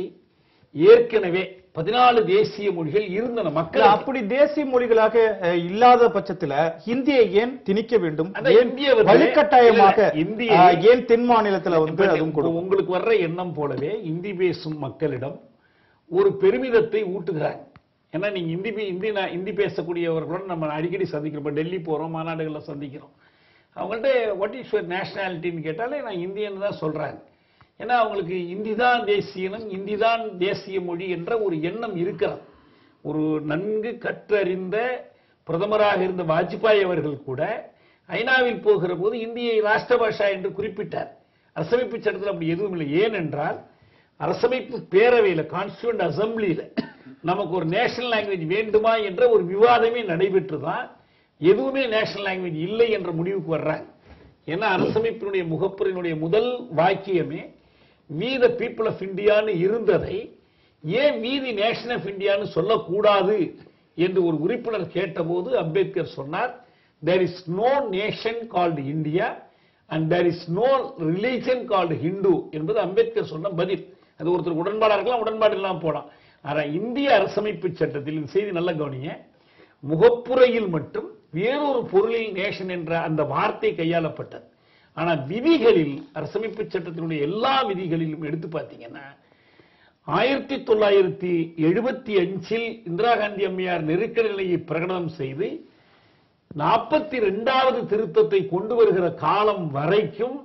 ஏற்கனவே பதினாலு தேசிய மொழிகள் இருந்தன இல்ல, மக்கள் அப்படி தேசிய மொழிகளாக அஹ், இல்லாத பட்சத்துல ஹிந்தியை ஏன் திணிக்க வேண்டும் அதான் ஏன் இந்திய வந்து- வலுக்கட்டாயமாக இல்ல, இல்ல, இந்தியை- அஹ், ஏன் தென் மாநிலத்துல வந்து இப்ப அதுவும் இப்ப கொடுக்கும் உங்களுக்கு வர்ற எண்ணம் போலவே இந்தி பேசும் மக்களிடம் ஒரு பெருமிதத்தை ஊட்டுகிறாங்க ஏன்னா நீங்க இந்தி பே- இந்தி நா- இந்தி பேசக்கூடியவர்களுடன் நம்ம அடிக்கடி சந்திக்கிறோம் இப்ப டெல்லி போறோம் மாநாடுகள்ல சந்திக்கிறோம் அவங்கள்ட்ட வாட் இஸ் யுவர் நேஷனாலிட்டின்னு கேட்டாலே நான் இந்தியன் தான் சொல்றாங்க ஏன்னா அவங்களுக்கு இந்தி தான் தேசியனம் இந்தி தான் தேசிய மொழி என்ற ஒரு எண்ணம் இருக்கிறது ஒரு நன்கு கற்றறிந்த பிரதமராக இருந்த வாஜ்பாய் அவர்கள் கூட ஐநாவில் போகிற போது இந்தியை ராஷ்டிர பாஷா என்று குறிப்பிட்டார் அரசமைப்பு சட்டத்தில் அப்படி எதுவும் இல்லை ஏனென்றால் அரசமைப்பு பேரவையில் கான்ஸ்டியூண்ட் அசம்பிளியில நமக்கு ஒரு நேஷனல் லாங்குவேஜ் வேண்டுமா என்ற ஒரு விவாதமே நடைபெற்று தான் எதுவுமே நேஷனல் லாங்குவேஜ் இல்லை என்ற முடிவுக்கு வர்றாங்க ஏன்னா அரசமைப்பினுடைய முகப்புரையினுடைய முதல் வாக்கியமே we the people of இந்தியான்னு இருந்ததை ஏன் மீதி நேஷன் ஆஃப் இந்தியான்னு சொல்லக்கூடாது என்று ஒரு உறுப்பினர் கேட்டபோது அம்பேத்கர் சொன்னார் there is no nation called India and there is no religion called Hindu என்பது அம்பேத்கர் சொன்ன பதில் அது ஒருத்தர் உடன்பாடா இருக்கலாம் உடன்பாடு இல்லாம போலாம் ஆனா இந்திய அரசமைப்பு சட்டத்தில் இந்த செய்தி நல்ல கவனிங்க முகப்புரையில் மட்டும் வேறொரு பொருளில் நேஷன் என்ற அந்த வார்த்தை கையாளப்பட்டது ஆனா விதிகளில் அரசமைப்பு சட்டத்தினுடைய எல்லா விதிகளிலும் எடுத்து பார்த்தீங்கன்னா ஆயிரத்தி தொள்ளாயிரத்தி எழுபத்தி அஞ்சில் இந்திரா காந்தி அம்மையார் நெருக்கடி நிலையை பிரகடனம் செய்து நாற்பத்தி ரெண்டாவது திருத்தத்தை கொண்டு வருகிற காலம் வரைக்கும்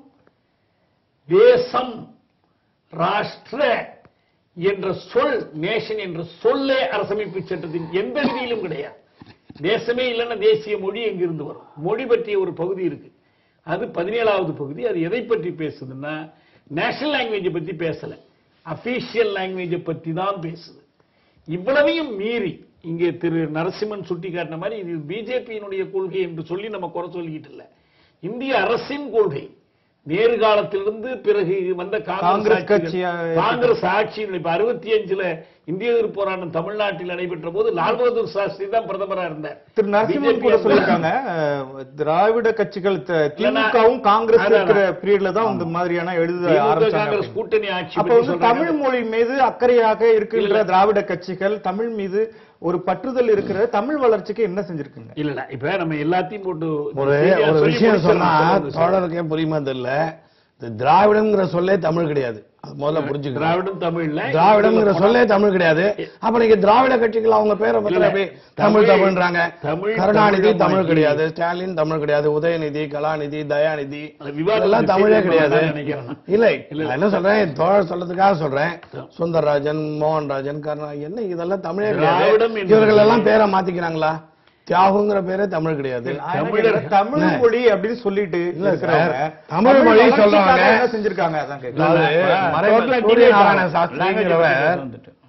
தேசம் ராஷ்டிர என்ற சொல் நேஷன் என்ற சொல்லே அரசமைப்பு சட்டத்தின் எந்த விதியிலும் கிடையாது தேசமே இல்லைன்னா தேசிய மொழி எங்கிருந்து வரும் மொழி பற்றிய ஒரு பகுதி இருக்கு அது பதினேழாவது பகுதி அது எதை பற்றி பேசுதுன்னா நேஷனல் லாங்குவேஜை பத்தி பேசல அபிஷியல் லாங்குவேஜை பத்தி தான் பேசுது இவ்வளவையும் மீறி இங்கே திரு நரசிம்மன் சுட்டிக்காட்டின மாதிரி இது பிஜேபியினுடைய கொள்கை என்று சொல்லி நம்ம குறை சொல்லிக்கிட்டு இல்ல இந்திய அரசின் கொள்கை நேரு காலத்திலிருந்து பிறகு வந்த காங்கிரஸ் காங்கிரஸ் கட்சியா ஆட்சிகள், காங்கிரஸ் ஆட்சியில் இப்ப அறுபத்தி அஞ்சுல இந்திய எதிர்ப்பு போராட்டம் தமிழ்நாட்டில் நடைபெற்ற போது லால் பகதூர் சாஸ்திரி தான் பிரதமரா இருந்தார் திரு நரசிம்மன் BJP கூட அந்த- சொல்லியிருக்காங்க அஹ், திராவிட கட்சிகள் த- இல்லைன்னா- திமுகவும் காங்கிரஸ் அதான், இருக்கிற பீரியட்ல தான் இந்த மாதிரியான எழுத திமுக ஆரம்பிச்சாங்க காங்கிரஸ் அப்படின்னு. கூட்டணி ஆட்சி அப்ப பற்றி வந்து சொல்றாங்க. தமிழ் மொழி மீது அக்கறையாக இருக்கின்ற இல்ல. திராவிட கட்சிகள் தமிழ் மீது ஒரு பற்றுதல் இருக்கிற தமிழ் வளர்ச்சிக்கு என்ன செஞ்சிருக்குங்க இல்ல இல்ல இப்ப நம்ம எல்லாத்தையும் போட்டு ஒரு செய்தியா ஒரு சொல்லி விஷயம் முடிச்சிடலாம். சொன்னா சொல்லுங்க, சொல்லுங்க. தோழருக்கே புரியுமா தெரியல இந்த திராவிடம்ங்கிற சொல்லே தமிழ் கிடையாது அது முதல்ல புரிஞ்சுக்கணும் திராவிடம் தமிழ்ல திராவிடம்ங்கிற சொல்லே தமிழ் கிடையாது அப்ப நீங்க திராவிட கட்சிகள் அவங்க பேரை பத்தி இல்ல. அப்படியே தமிழ் தமிழ், தமிழ்ன்றாங்க தமிழ், கருணாநிதி தமிழமாகி- தமிழ் கிடையாது ஸ்டாலின் தமிழ் கிடையாது உதயநிதி கலாநிதி தயாநிதி அது விவாதம் இதெல்லாம் பத்தி தமிழே பேச கிடையாது வேண்டாம்னு நினைக்கிறேன் நான். இல்லை இல்ல. நான் என்ன சொல்றேன் தோழர் சொல்றதுக்காக சொல்றேன் சுந்தரராஜன் மோகன்ராஜன் கருணா என்ன இதெல்லாம் தமிழே கிடையாது திராவிடம் என்பது- இவர்கள் எல்லாம் பேரை மாத்திக்கிறாங்களா தியாகுங்கிற பேரே தமிழ் கிடையாது தமிழர் தமிழ் மொழி அப்படின்னு சொல்லிட்டு இல்ல இருக்கிறவங்க, சார், தமிழ் மொழி வளர்ச்சிக்காக சொல்றவங்க- என்ன செஞ்சிருக்காங்க அதான் கேட்கிறேன். அதாவது இப்ப மறைம total சூரிய debate நாராயண ஆகும். சாஸ்திரிங்கிறவர் Language வந்துட்டு.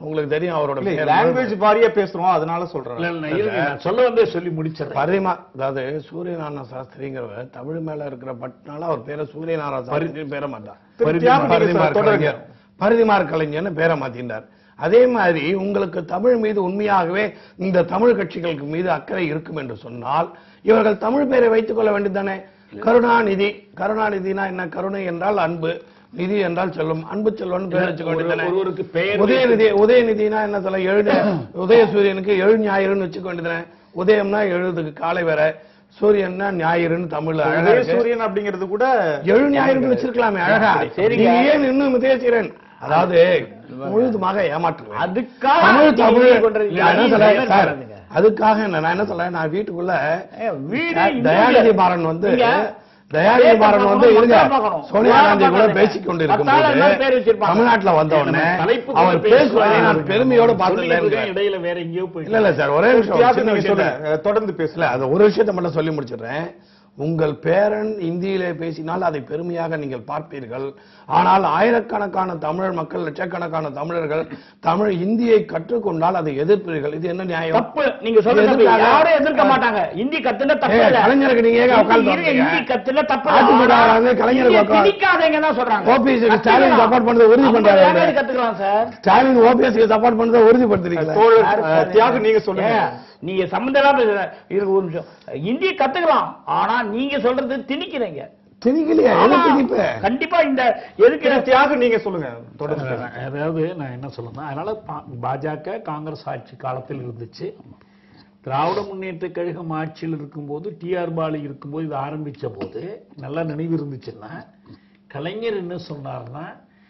உங்களுக்கு தெரியும் அவரோட பேர் லாங்குவேஜ் வாரியா பேசுறோம் அதனால சொல்றேன் இல்ல, இல்ல, இருங்க, நான் சொல்ல வந்தே சொல்லி முடிச்சிடறேன் பரிமா அதாவது சூரியநாராயண சாஸ்திரிங்கிறவர் தமிழ் மேல இருக்கிற பட்டுனால அவர் பேரை சூரியநாராயண சாஸ்திரி பேர மாட்டார் திரு தியாகராஜன் பரிதிமார் சார், தொடருங்க. கலைஞர் பரிதிமார் கலைஞர்னு பேரை மாத்திட்டார் அதே மாதிரி உங்களுக்கு தமிழ் மீது உண்மையாகவே இந்த தமிழ் கட்சிகளுக்கு மீது அக்கறை இருக்கும் என்று சொன்னால் இவர்கள் தமிழ் பெயரை வைத்துக் கொள்ள வேண்டியதானே கருணாநிதி கருணாநிதினா என்ன கருணை என்றால் அன்பு நிதி என்றால் செல்வம் அன்பு செல்வம் பேர் வச்சுக்க வேண்டியதானே ஒருவருக்கு பெயர் உதயநிதி உதயநிதினா என்ன சொல்ல எழுத உதயசூரியனுக்கு எழு ஞாயிறுன்னு வச்சுக்க வேண்டியதானே உதயம்னா எழுதுக்கு காலை வேற சூரியன்னா ஞாயிறுன்னு தமிழ்ல அழகா உதய இருக்கு. சூரியன் அப்படிங்கிறது கூட எழு ஞாயிறுன்னு வச்சிருக்கலாமே அழகா சரிங்க. நீங்க ஏன் இன்னும் உதயசீரன் அதாவது முழுதுமாக ஏமாற்றுவேன் அதுக்காக தமிழ் நீங்க தமிழ் இது பண்றீங்க. நான் என்ன நீங்க சொல்றேன் என்ன சார் சொல்றீங்க? அதுக்காக என்ன நான் என்ன சொல்றேன் நான் வீட்டுக்குள்ள ஏ, வீடு த- இங்க தயாநிதி மாறன் வந்து நீங்க தயாநிதி பேப்பர் மாறன் வந்து பார்க்கணும், இருங்க மக்கள் பார்க்கணும். சோனியா காந்தி கூட பார்க்கணும். பேசிக் கொண்டிருக்கும் பத்தாள் போது எல்லாம் பேர் வச்சிருப்பாங்க. தமிழ்நாட்டுல வந்த உடனே தலைப்புக்குள்ள அவர் பேசுவதை நான் பேசுவாங்க. பெருமையோட சொல்லிட்டு பார்த்தேன் இருக்கேன், இடையில வேற எங்கேயோ இல்ல போயிட்டு இல்ல சார் ஒரே நிமிஷம் ஒரு தியாகம் சின்ன நீங்க விஷயத்த சொல்லுங்க அஹ், தொடர்ந்து இல்ல பேசல அது ஒரு விஷயத்தை மட்டும் சொல்லி முடிச்சிடுறேன் உங்கள் பேரன் இந்தியிலே பேசினால் அதை பெருமையாக நீங்கள் பார்ப்பீர்கள் ஆனால் ஆயிரக்கணக்கான தமிழ் மக்கள் லட்சக்கணக்கான தமிழர்கள் தமிழ் இந்தியை கற்றுக்கொண்டால் அதை எதிர்ப்பீர்கள் இது என்ன நியாயம் தப்பு நீங்க சொல்றது தப்பு. எதுக்காக? யாரும் எதிர்க்க மாட்டாங்க இந்தி கத்துனா தப்பு ஏய், இல்ல. கலைஞருக்கு நீங்க ஏங்க உட்கார்ந்து இந்தி- வந்தீங்க? இந்தி கத்துனா தப்பு இல்ல. ஆட்சி போடாதவங்க கலைஞருக்கு இந்தியை உட்கார். திணிக்காதீங்க தான் சொல்றாங்க OPS க்கு ஸ்டாலின் கத்துக்கலாம். support பண்றதை உறுதி ஐம்பது பண்றாரு. language கத்துக்கலாம் சார் ஸ்டாலின் ஓபிஎஸ்க்கு சப்போர்ட் பண்ணதை உறுதிப்படுத்துறீங்களா தோழர் யாரு அஹ், தியாகு நீங்க சொல்லுங்க ஏன், நீங்க சம்பந்தம் பேசுற இருங்க ஒரு நிமிஷம் இந்திய கத்துக்கலாம் ஆனா நீங்க சொல்றது திணிக்கிறீங்க திணிக்கலையா எது ஆமா. திணிப்பு கண்டிப்பா இந்த எதுக்கு திரு தியாகு நீங்க சொல்லுங்க தொடர்ந்து பேசுங்க. அதாவது நான் என்ன சொல்லணும் அதனால பா- பாஜக காங்கிரஸ் ஆட்சி காலத்தில் இருந்துச்சு திராவிட முன்னேற்ற கழகம் ஆட்சியில் இருக்கும்போது டிஆர் பாலு இருக்கும்போது இது ஆரம்பிச்ச போது நல்லா நினைவு இருந்துச்சுன்னா கலைஞர் என்ன சொன்னார்னா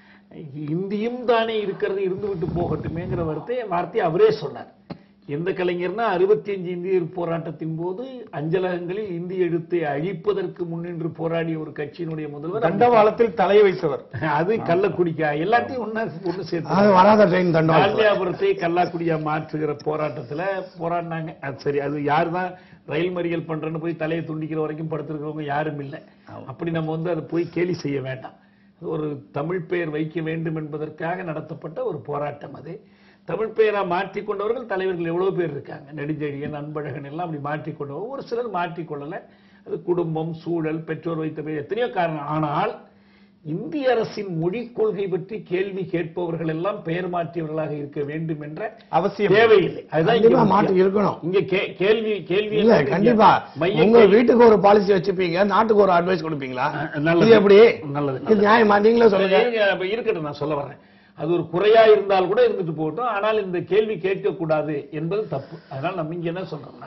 இந்தியும் தானே இருக்கிறது இருந்து விட்டு போகட்டுமேங்கிற வார்த்தை வார்த்தையை அவரே சொன்னார் எந்த கலைஞர்னா அறுபத்தி அஞ்சு இந்தியர் போராட்டத்தின் போது அஞ்சலகங்களில் இந்திய எழுத்தை அழிப்பதற்கு முன்னின்று போராடிய ஒரு கட்சியினுடைய முதல்வர் தண்டவாளத்தில் தலை வைத்தவர் அது கள்ளக்குடிக்கா எல்லாத்தையும் ஒண்ணா ஒண்ணு சேர்த்து அது வராத ட்ரெயின் தண்டவாளம் காந்தியாபுரத்தை கல்லாக்குடியா மாற்றுகிற போராட்டத்துல போராடினாங்க அது சரி அது யார் தான் ரயில் மறியல் பண்றேன்னு போய் தலையை துண்டிக்கிற வரைக்கும் படுத்திருக்கிறவங்க யாரும் இல்லை அப்படி நம்ம வந்து அதை போய் கேலி செய்ய வேண்டாம் அது ஒரு தமிழ் பெயர் வைக்க வேண்டும் என்பதற்காக நடத்தப்பட்ட ஒரு போராட்டம் அது தமிழ் பெயரா மாற்றிக்கொண்டவர்கள் தலைவர்கள் எவ்வளவு பேர் இருக்காங்க நெடுஞ்செழியன் அன்பழகன் எல்லாம் அப்படி மாற்றிக்கொண்டவங்க ஒரு சிலர் மாற்றிக்கொள்ளல அது குடும்பம் சூழல் பெற்றோர் வைத்த பெயர் எத்தனையோ காரணம் ஆனால் இந்திய அரசின் மொழிக் கொள்கை பற்றி கேள்வி கேட்பவர்கள் எல்லாம் பெயர் மாற்றியவர்களாக இருக்க வேண்டும் என்ற அவசியம் தேவையில்லை அதுதான் இங்க கண்டிப்பா மாற்றி முக்கியம். இருக்கணும் இங்க கே- கேள்வி கேள்வி இல்ல என்னது? கண்டிப்பா மைய உங்க கேள்வி- வீட்டுக்கு ஒரு பாலிசி வச்சுப்பீங்க நாட்டுக்கு ஒரு அட்வைஸ் கொடுப்பீங்களா அஹ், நல்லது. இது எப்படி நல்லது, இது நியாயமா நீங்களே சொல்லுங்க இருங்க, அப்ப இருக்கட்டும் நான் சொல்ல வர்றேன் அது ஒரு குறையா இருந்தால் கூட இருந்துட்டு போகட்டும் ஆனால் இந்த கேள்வி கேட்கக்கூடாது என்பது தப்பு அதனால நம்ம இங்க என்ன சொல்றோம்னா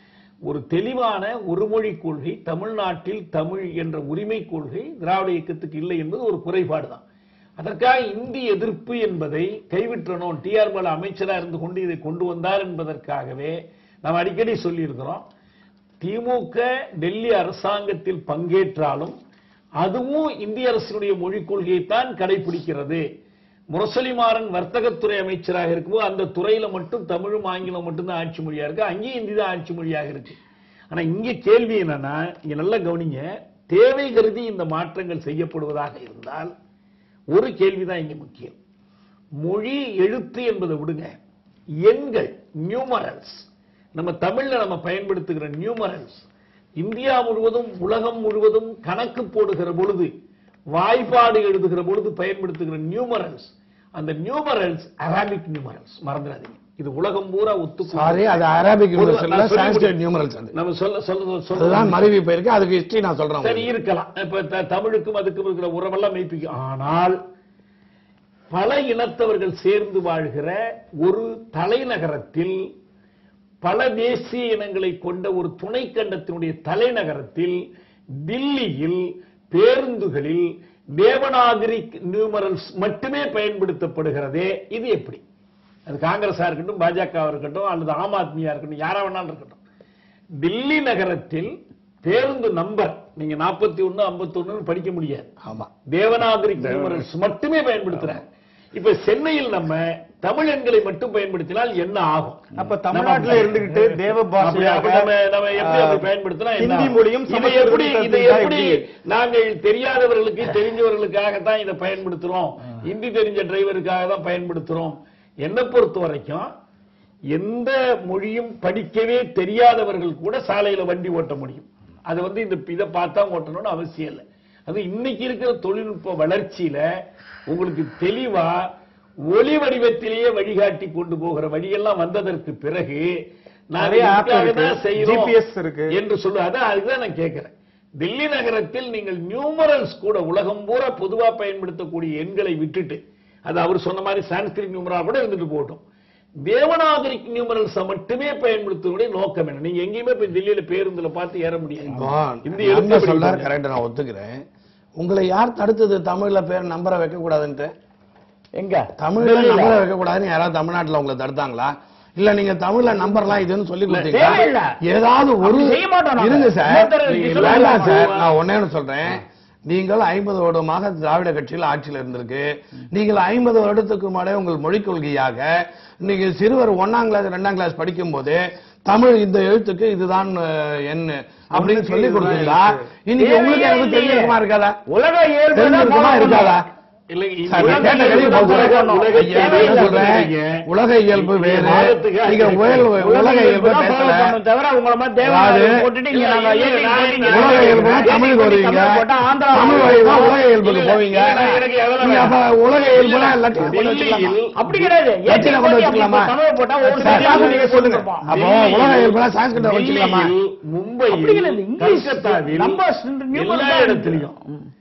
ஒரு தெளிவான ஒரு மொழி கொள்கை தமிழ்நாட்டில் தமிழ் என்ற உரிமை கொள்கை திராவிட இயக்கத்துக்கு இல்லை என்பது ஒரு குறைபாடு தான் அதற்காக இந்தி எதிர்ப்பு என்பதை கைவிட்டணும் டிஆர் பாலு அமைச்சரா இருந்து கொண்டு இதை கொண்டு வந்தார் என்பதற்காகவே நாம் அடிக்கடி சொல்லியிருக்கிறோம் திமுக டெல்லி அரசாங்கத்தில் பங்கேற்றாலும் அதுவும் இந்திய அரசினுடைய மொழிக் கொள்கையைத்தான் கடைபிடிக்கிறது முரசொலிமாறன் வர்த்தகத்துறை அமைச்சராக இருக்கும்போது அந்த துறையில மட்டும் தமிழும் ஆங்கிலம் மட்டும்தான் ஆட்சி மொழியா இருக்கு அங்கேயும் இந்தி தான் ஆட்சி மொழியாக இருக்கு ஆனா இங்க கேள்வி என்னன்னா இங்க நல்லா கவனிங்க தேவை கருதி இந்த மாற்றங்கள் செய்யப்படுவதாக இருந்தால் ஒரு கேள்விதான் இங்க முக்கியம் மொழி எழுத்து என்பதை விடுங்க எண்கள் நியூமரல்ஸ் நம்ம தமிழ்ல நம்ம பயன்படுத்துகிற நியூமரல்ஸ் இந்தியா முழுவதும் உலகம் முழுவதும் கணக்கு போடுகிற பொழுது வாய்ப்பாடு எழுதுகிற பொழுது பயன்படுத்துகிற நியூமரல்ஸ் அந்த நியூமரல்ஸ் அரபிக் நியூமரல்ஸ் மறந்துடாதீங்க இது உலகம் பூரா ஒத்து சாரி அது அரபிக் பொதுவா யூனிவர்சல்ல நான் சொல்லி சான்ஸ்கிரிட் முடி- நியூமரல்ஸ் அது நம்ம சொல்ல சொல்ல சொல்ல அதுதான் மருவி போயிருக்கு அதுக்கு ஹிஸ்டரி நான் சொல்றேன் சரி உங்களுக்கு. இருக்கலாம் இப்ப த- தமிழுக்கும் அதுக்கும் இருக்கிற உறவெல்லாம் மெய்ப்பிக்கும் ஆனால் பல இனத்தவர்கள் சேர்ந்து வாழ்கிற ஒரு தலைநகரத்தில் பல தேசிய இனங்களை கொண்ட ஒரு துணை கண்டத்தினுடைய தலைநகரத்தில் தில்லியில் பேருந்துகளில் தேவநாகரி நியூமரல்ஸ் மட்டுமே பயன்படுத்தப்படுகிறதே இது எப்படி அது காங்கிரஸா இருக்கட்டும் பாஜக இருக்கட்டும் அல்லது ஆம் ஆத்மியா இருக்கட்டும் யாரா வேணாலும் இருக்கட்டும் தில்லி நகரத்தில் பேருந்து நம்பர் நீங்க 41 ஒண்ணு 51 படிக்க முடியாது ஆமா தேவநாகரி நியூமரல்ஸ் மட்டுமே பயன்படுத்துறாங்க இப்ப சென்னையில் நம்ம தமிழ் எண்களை மட்டும் பயன்படுத்தினால் என்ன ஆகும் அப்ப தமிழ்நாட்டுல நம்ம- இருந்துகிட்டு தேவ அப்படி- பாஷையாக அப்ப நம்ம நம்ம எப்படி அப்படி பயன்படுத்தினா என்ன ஹிந்தி ஆகும்? மொழியும் இதை சமஸ்கிருதம் எப்படி இதை தெரிஞ்சா எப்படி எப்படி? நாங்கள் தெரியாதவர்களுக்கு தெரிஞ்சவர்களுக்காகத்தான் இதை பயன்படுத்துறோம் ஹிந்தி தெரிஞ்ச டிரைவருக்காக தான் பயன்படுத்துறோம் என்னை பொறுத்த வரைக்கும் எந்த மொழியும் படிக்கவே தெரியாதவர்கள் கூட சாலையில வண்டி ஓட்ட முடியும் அது வந்து இந்த இதை பார்த்தா ஓட்டணும்னு அவசியம் இல்லை அது இன்னைக்கு இருக்கிற தொழில்நுட்ப வளர்ச்சியில உங்களுக்கு தெளிவா ஒளி வடிவத்திலேயே வழிகாட்டி கொண்டு போகிற வழியெல்லாம் வந்ததற்கு பிறகு நாங்க நிறைய app இதுக்காக இருக்கு. தான் செய்றோம் GPS இருக்கு. என்று சொல்லு அதான் அதுதான் நான் கேட்கிறேன் டெல்லி நகரத்தில் நீங்கள் நியூமரல்ஸ் கூட உலகம் பூரா பொதுவா பயன்படுத்தக்கூடிய எண்களை விட்டுட்டு அது அவர் சொன்ன மாதிரி சான்ஸ்கிரிட் நியூமரா கூட இருந்துட்டு போகட்டும் தேவநாகரிக் நியூமரல்ஸை மட்டுமே பயன்படுத்துவதோட நோக்கம் என்ன நீங்க எங்கேயுமே போய் டெல்லியில பேருந்துல பார்த்து ஏற முடியாது இந்த எழுத்து இந்த எப்படி சொல்றாரு பாருங்க. கரெக்ட் நான் ஒத்துக்கிறேன் உங்களை யார் தடுத்தது தமிழ்ல பேர் நம்பரை வைக்க கூடாதுன்ட்டு எங்க தமிழ்ல நம்பரை வைக்க கூடாதுன்னு யாராவது தமிழ்நாட்டுல உங்களை தடுத்தாங்களா இல்ல நீங்க தமிழ்ல நம்பர்லாம் இதுன்னு சொல்லி கொடுத்தீங்களா தேவையில்ல. ஏதாவது ஒரு அப்படி செய்ய மாட்டோம் நாங்க. இருங்க சார் இன்னொருத்தர் நீங்க சொல்ல வேண்டாம் மாட்டோம். சார் நான் ஒன்னே ஒண்ணு சொல்றேன் நீங்கள் ஐம்பது வருடமாக திராவிட கட்சியில் ஆட்சியில் இருந்திருக்கு நீங்கள் ஐம்பது வருடத்துக்கு முன்னாடி உங்கள் மொழிக் கொள்கையாக நீங்க சிறுவர் ஒன்னாம் கிளாஸ் ரெண்டாம் கிளாஸ் படிக்கும் போது தமிழ் இந்த எழுத்துக்கு இதுதான் அஹ், எண் அப்படின்னு சொல்லி கொடுத்தீங்களா இன்னைக்கு உங்களுக்கு தேவையே எனக்கு தெரிஞ்சிருக்குமா இருக்காதா உலக இயல்பு தெரிஞ்சிருக்குமா இருக்காதா இல்லை, சார், உலக நான் கேட்ட இயல்பு கேள்வி தான் பதில் உலக- சொல்லணும். உலக ஐயா, தேவை நான் சொல்றேன். சொல்றீங்க. உலக இயல்பு வேறு வாதத்துக்கு நீங்க அது உயல் உலக இயல்பு தான் follow பேசல பண்ணணும் தவிர உங்களை மாதிரி அதாவது, தேவநாகரிகம் போட்டுட்டு இங்க நாங்க இல்ல, ஏத்தி நான் போட்டீங்க. இந்த உலக இயல்புனா ஏத்தி தமிழுக்கு போட்டு வருவீங்க தமிழ் போட்டா ஆந்திரா தமிழ் வழினா உலக இயல்புக்கு இல்ல, போவீங்க இல்ல, எனக்கு அதெல்லாம் நீங்க அப்ப வேணாம். உலக இயல்புனா எல்லாத்தையும் கொண்டு வச்சுக்கலாமா? டெல்லியில் அப்படி கிடையாது ஏத்தி லட்சணம் கொண்டு போட்டு அப்படி வச்சுக்கலாமா? தமிழ் போட்டா ஒரு சார், சார் நீங்க சொல்லுங்க. அப்போ உலக இயல்புனா சான்ஸ்கிரிட்ட வச்சுக்கலாமா டெல்லியில், மும்பையில் அப்படி கிடையாது இங்கிலீஷ் கல்கத்தாவில் நம்பர்ஸ் எல்லா இடத்துலயும்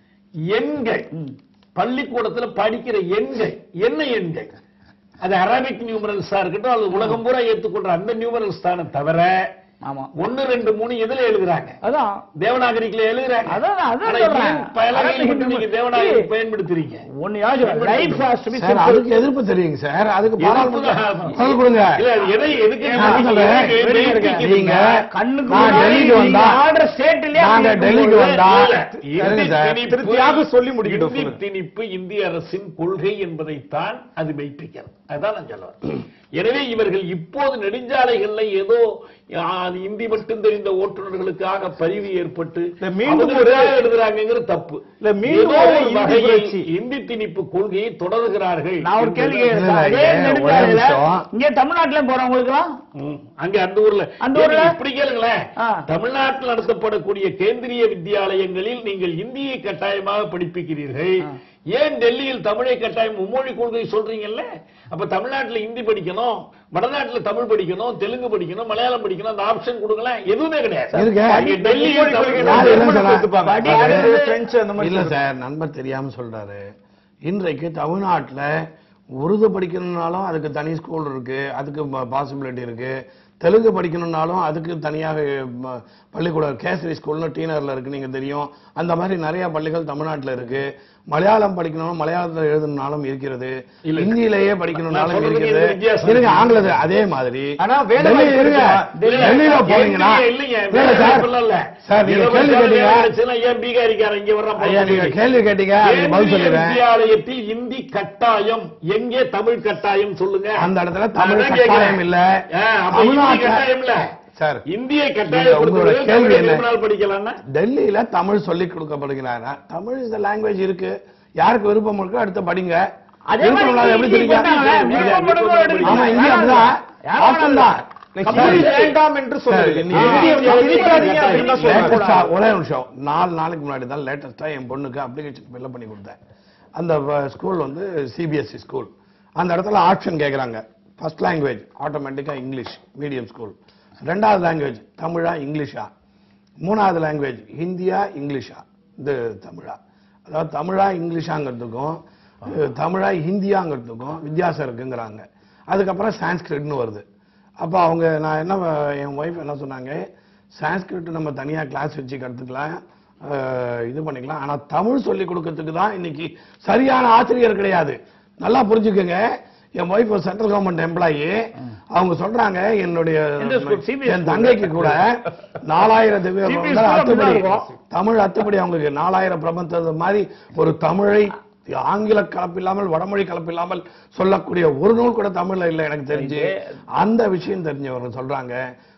எண்கள் பள்ளிக்கூடத்துல படிக்கிற எண்கள் என்ன எண்கள் அது அரபிக் நியூமரல்ஸா இருக்கட்டும் அல்லது உலகம் பூரா ஏத்துக்கொள்ற அந்த நியூமரல்ஸ் தானே தவிர ஆமா ஒன்னு ரெண்டு மூணு எதுல எழுதுறாங்க அதான் தேவநாகரிக்குல எழுதுறாங்க அதான், அதான் ஆனா சொல்றேன். ஏன் பலகையில் மட்டும் நீங்க தேவநாகரி ஏய். பயன்படுத்துறீங்க ஒன்னு யாரு life has to be sir அதுக்கு எதிர்ப்பு தெரியுங்க சார் அதுக்கு பாராளுமன்றம் பதில் கொடுங்க இல்ல அது எதை எதுக்கு நான் சொல்றேன், எதுக்கு வெளியே இருக்க. மெய்ப்பிக்குதுன்னா, நீங்க கண்ணுக்கு நான் முன்னாடி டெல்லிக்கு வந்தா ஆர்டர் ஸ்டேட்லயே நாங்க டெல்லிக்கு வந்தா இல்ல, சரிங்க இந்தி சார் திணிப்பு- திருப்தியாக சொல்லி முடிக்கட்டும் இந்தி சொல்லுங்க. திணிப்பு இந்திய அரசின் கொள்கை என்பதைத்தான் அது மெய்ப்பிக்கிறது அதான் நான் சொல்ல வரேன். எனவே இவர்கள் இப்போது நெடுஞ்சாலைகள்ல ஏதோ ஆ, அது இந்தி மட்டும் தெரிந்த ஓட்டுநர்களுக்காக பதிவு ஏற்பட்டு இல்ல, மீண்டும் ஒரு- அவங்களுக்காக எழுதுறாங்கிறது தப்பு இல்ல, மீண்டும் ஏதோ ஒரு ஒரு இந்தி வகையில் புரட்சி. இந்தி திணிப்பு கொள்கையை தொடர்கிறார்கள் நான் ஒரு கேள்வி என்பது- கேட்கிறேன் சார். இல்ல, அதே இல்ல, நெடுஞ்சாலையில ஒரே நிமிஷம். இங்க தமிழ்நாட்டுல போறவங்களுக்குலாம் ம். அங்க அந்த ஊர்ல அந்த ஏன் ஊர்ல? நீங்க இப்படி கேளுங்களேன் ஆ. தமிழ்நாட்டில் நடத்தப்படக்கூடிய கேந்திரிய வித்தியாலயங்களில் நீங்கள் இந்தியை கட்டாயமாக படிப்பிக்கிறீர்கள் ஏன் டெல்லியில் தமிழை கட்டாயம் மும்மொழி கொள்கை சொல்றீங்கல்ல அப்ப தமிழ்நாட்டுல ஹிந்தி படிக்கணும் வடநாட்டுல தமிழ் படிக்கணும் தெலுங்கு படிக்கணும் மலையாளம் படிக்கணும் அந்த ஆப்ஷன் கொடுங்களேன் எதுவுமே கிடையாது இருக்கு. நீங்க டெல்லியில் தமிழ் யாரு என்ன சொன்னா? ஒத்துப்பாங்க. படிக்கிறது- அது பிரெஞ்சு அந்த மாதிரி இல்ல சொல்றாங்க. சார் நண்பர் தெரியாம சொல்றாரு இன்றைக்கு தமிழ்நாட்டுல உருது படிக்கணும்னாலும் அதுக்கு தனி ஸ்கூல் இருக்கு அதுக்கு பாசிபிலிட்டி இருக்கு தெலுங்கு படிக்கணும்னாலும் அதுக்கு தனியாக ம, பள்ளிக்கூடம் கேசரி ஸ்கூல்னு டீனர்ல இருக்கு நீங்க தெரியும் அந்த மாதிரி நிறைய பள்ளிகள் தமிழ்நாட்டுல இருக்கு மலையாளம் படிக்கணும் மலையாளத்துல எழுதணும்னாலும் இருக்கிறது இல்ல. இந்தியிலேயே நான் படிக்கணும்னாலும் சொல்றது இருக்கிறது எந்த வித்தியாசம் இருங்க இருக்கு? ஆங்கிலத்துல அதே மாதிரி ஆனா வேலை டெல்லி வாய்ப்பு இருங்க இருக்குமா? டெல்லியில போனீங்கன்னா இல்லைங்க இல்ல வேலை சார் வாய்ப்பு இல்ல. சார் நீங்க இருபது கேள்வி வருஷம் கேட்டீங்க வேலை கிடைச்சுன்னா ஏன் பீகாரிக்காரன் இங்க வர்றான் ஐயா நீங்க கேள்வி கேட்டீங்க அதுக்கு பதில் கேந்திரிய சொல்லிடுறேன் வித்தியாலயத்தில் இந்தி கட்டாயம் எங்கே தமிழ் கட்டாயம் சொல்லுங்க அந்த இடத்துல தமிழ் அதான் கட்டாயம் கேக்குறேன். இல்ல. ஆ, அப்ப இந்தி தமிழ்நாட்டுல- கட்டாயம் இல்ல சார் இந்தியை உங்களோட கட்டாயப்படுத்துவது கேள்வி தமிழை என்ன? விரும்பினால் படிக்கலாம்னா டெல்லியில தமிழ் சொல்லி கொடுக்கப்படுகிறாரா தமிழ் இந்த லாங்குவேஜ் இருக்கு யாருக்கு விருப்பம் இருக்கோ அடுத்து படிங்க அதே விருப்பம் மாதிரி இல்லாத எப்படி ஹிந்தி தெரியுங்க போட்டாங்களே, விருப்பம் படும்போது எடுத்துக்கலாம். ஆமா இங்க அப்படிதான் யாரும் ஆப்ஷன் தான் தமிழ் வேண்டாம் என்று சொல்லுது சரி, நீங்க- இந்தியை திணிக்காதீங்க அப்படின்னு தான் சொல்றாங்க. லேட்டஸ்டா ஒரே நிமிஷம் நாலு நாளைக்கு முன்னாடி தான் லேட்டஸ்டா என் பொண்ணுக்கு அப்ளிகேஷன் ஃபில் பண்ணி கொடுத்தேன் அந்த ஸ்கூல் வந்து சிபிஎஸ்சி ஸ்கூல் அந்த இடத்துல ஆப்ஷன் கேக்குறாங்க ஃபர்ஸ்ட் லாங்குவேஜ் ஆட்டோமேட்டிக்கா இங்கிலீஷ் மீடியம் ஸ்கூல் ரெண்டாவது லாங்குவேஜ் தமிழா இங்கிலீஷா மூணாவது லாங்குவேஜ் ஹிந்தியா இங்கிலீஷா இது தமிழா அதாவது தமிழா இங்கிலீஷாங்கிறதுக்கும் அஹ், தமிழா ஹிந்தியாங்கிறதுக்கும் வித்தியாசம் இருக்குங்கிறாங்க அதுக்கப்புறம் சான்ஸ்கிரிட்னு வருது அப்போ அவங்க நான் என்ன என் ஒய்ஃப் என்ன சொன்னாங்க சான்ஸ்கிரிட் நம்ம தனியா கிளாஸ் வச்சு கற்றுக்கலாம் அஹ், இது பண்ணிக்கலாம் ஆனா தமிழ் சொல்லி கொடுக்கறதுக்கு தான் இன்னைக்கு சரியான ஆசிரியர் கிடையாது நல்லா புரிஞ்சுக்கோங்க என் ஒய்ஃப் சென்ட்ரல் கவர்மெண்ட் எம்ப்ளாயி அவங்க சொல்றாங்க என்னுடைய எந்த school? CBSE என் தங்கைக்கு கூட நாலாயிரத்து பேர் CBSE வந்து அத்துப்படி அப்படிதான் இருக்கும். தமிழ் அத்துப்படி அவங்களுக்கு நாலாயிரம் பிரபந்தது மாதிரி ஒரு தமிழை ஆங்கில கலப்பில்லாமல் வடமொழி கலப்பில்லாமல் சொல்லக்கூடிய ஒரு நூல் கூட தமிழ்ல இல்லை எனக்கு தெரிஞ்சு அந்த விஷயம் தெரிஞ்சவங்க சொல்றாங்க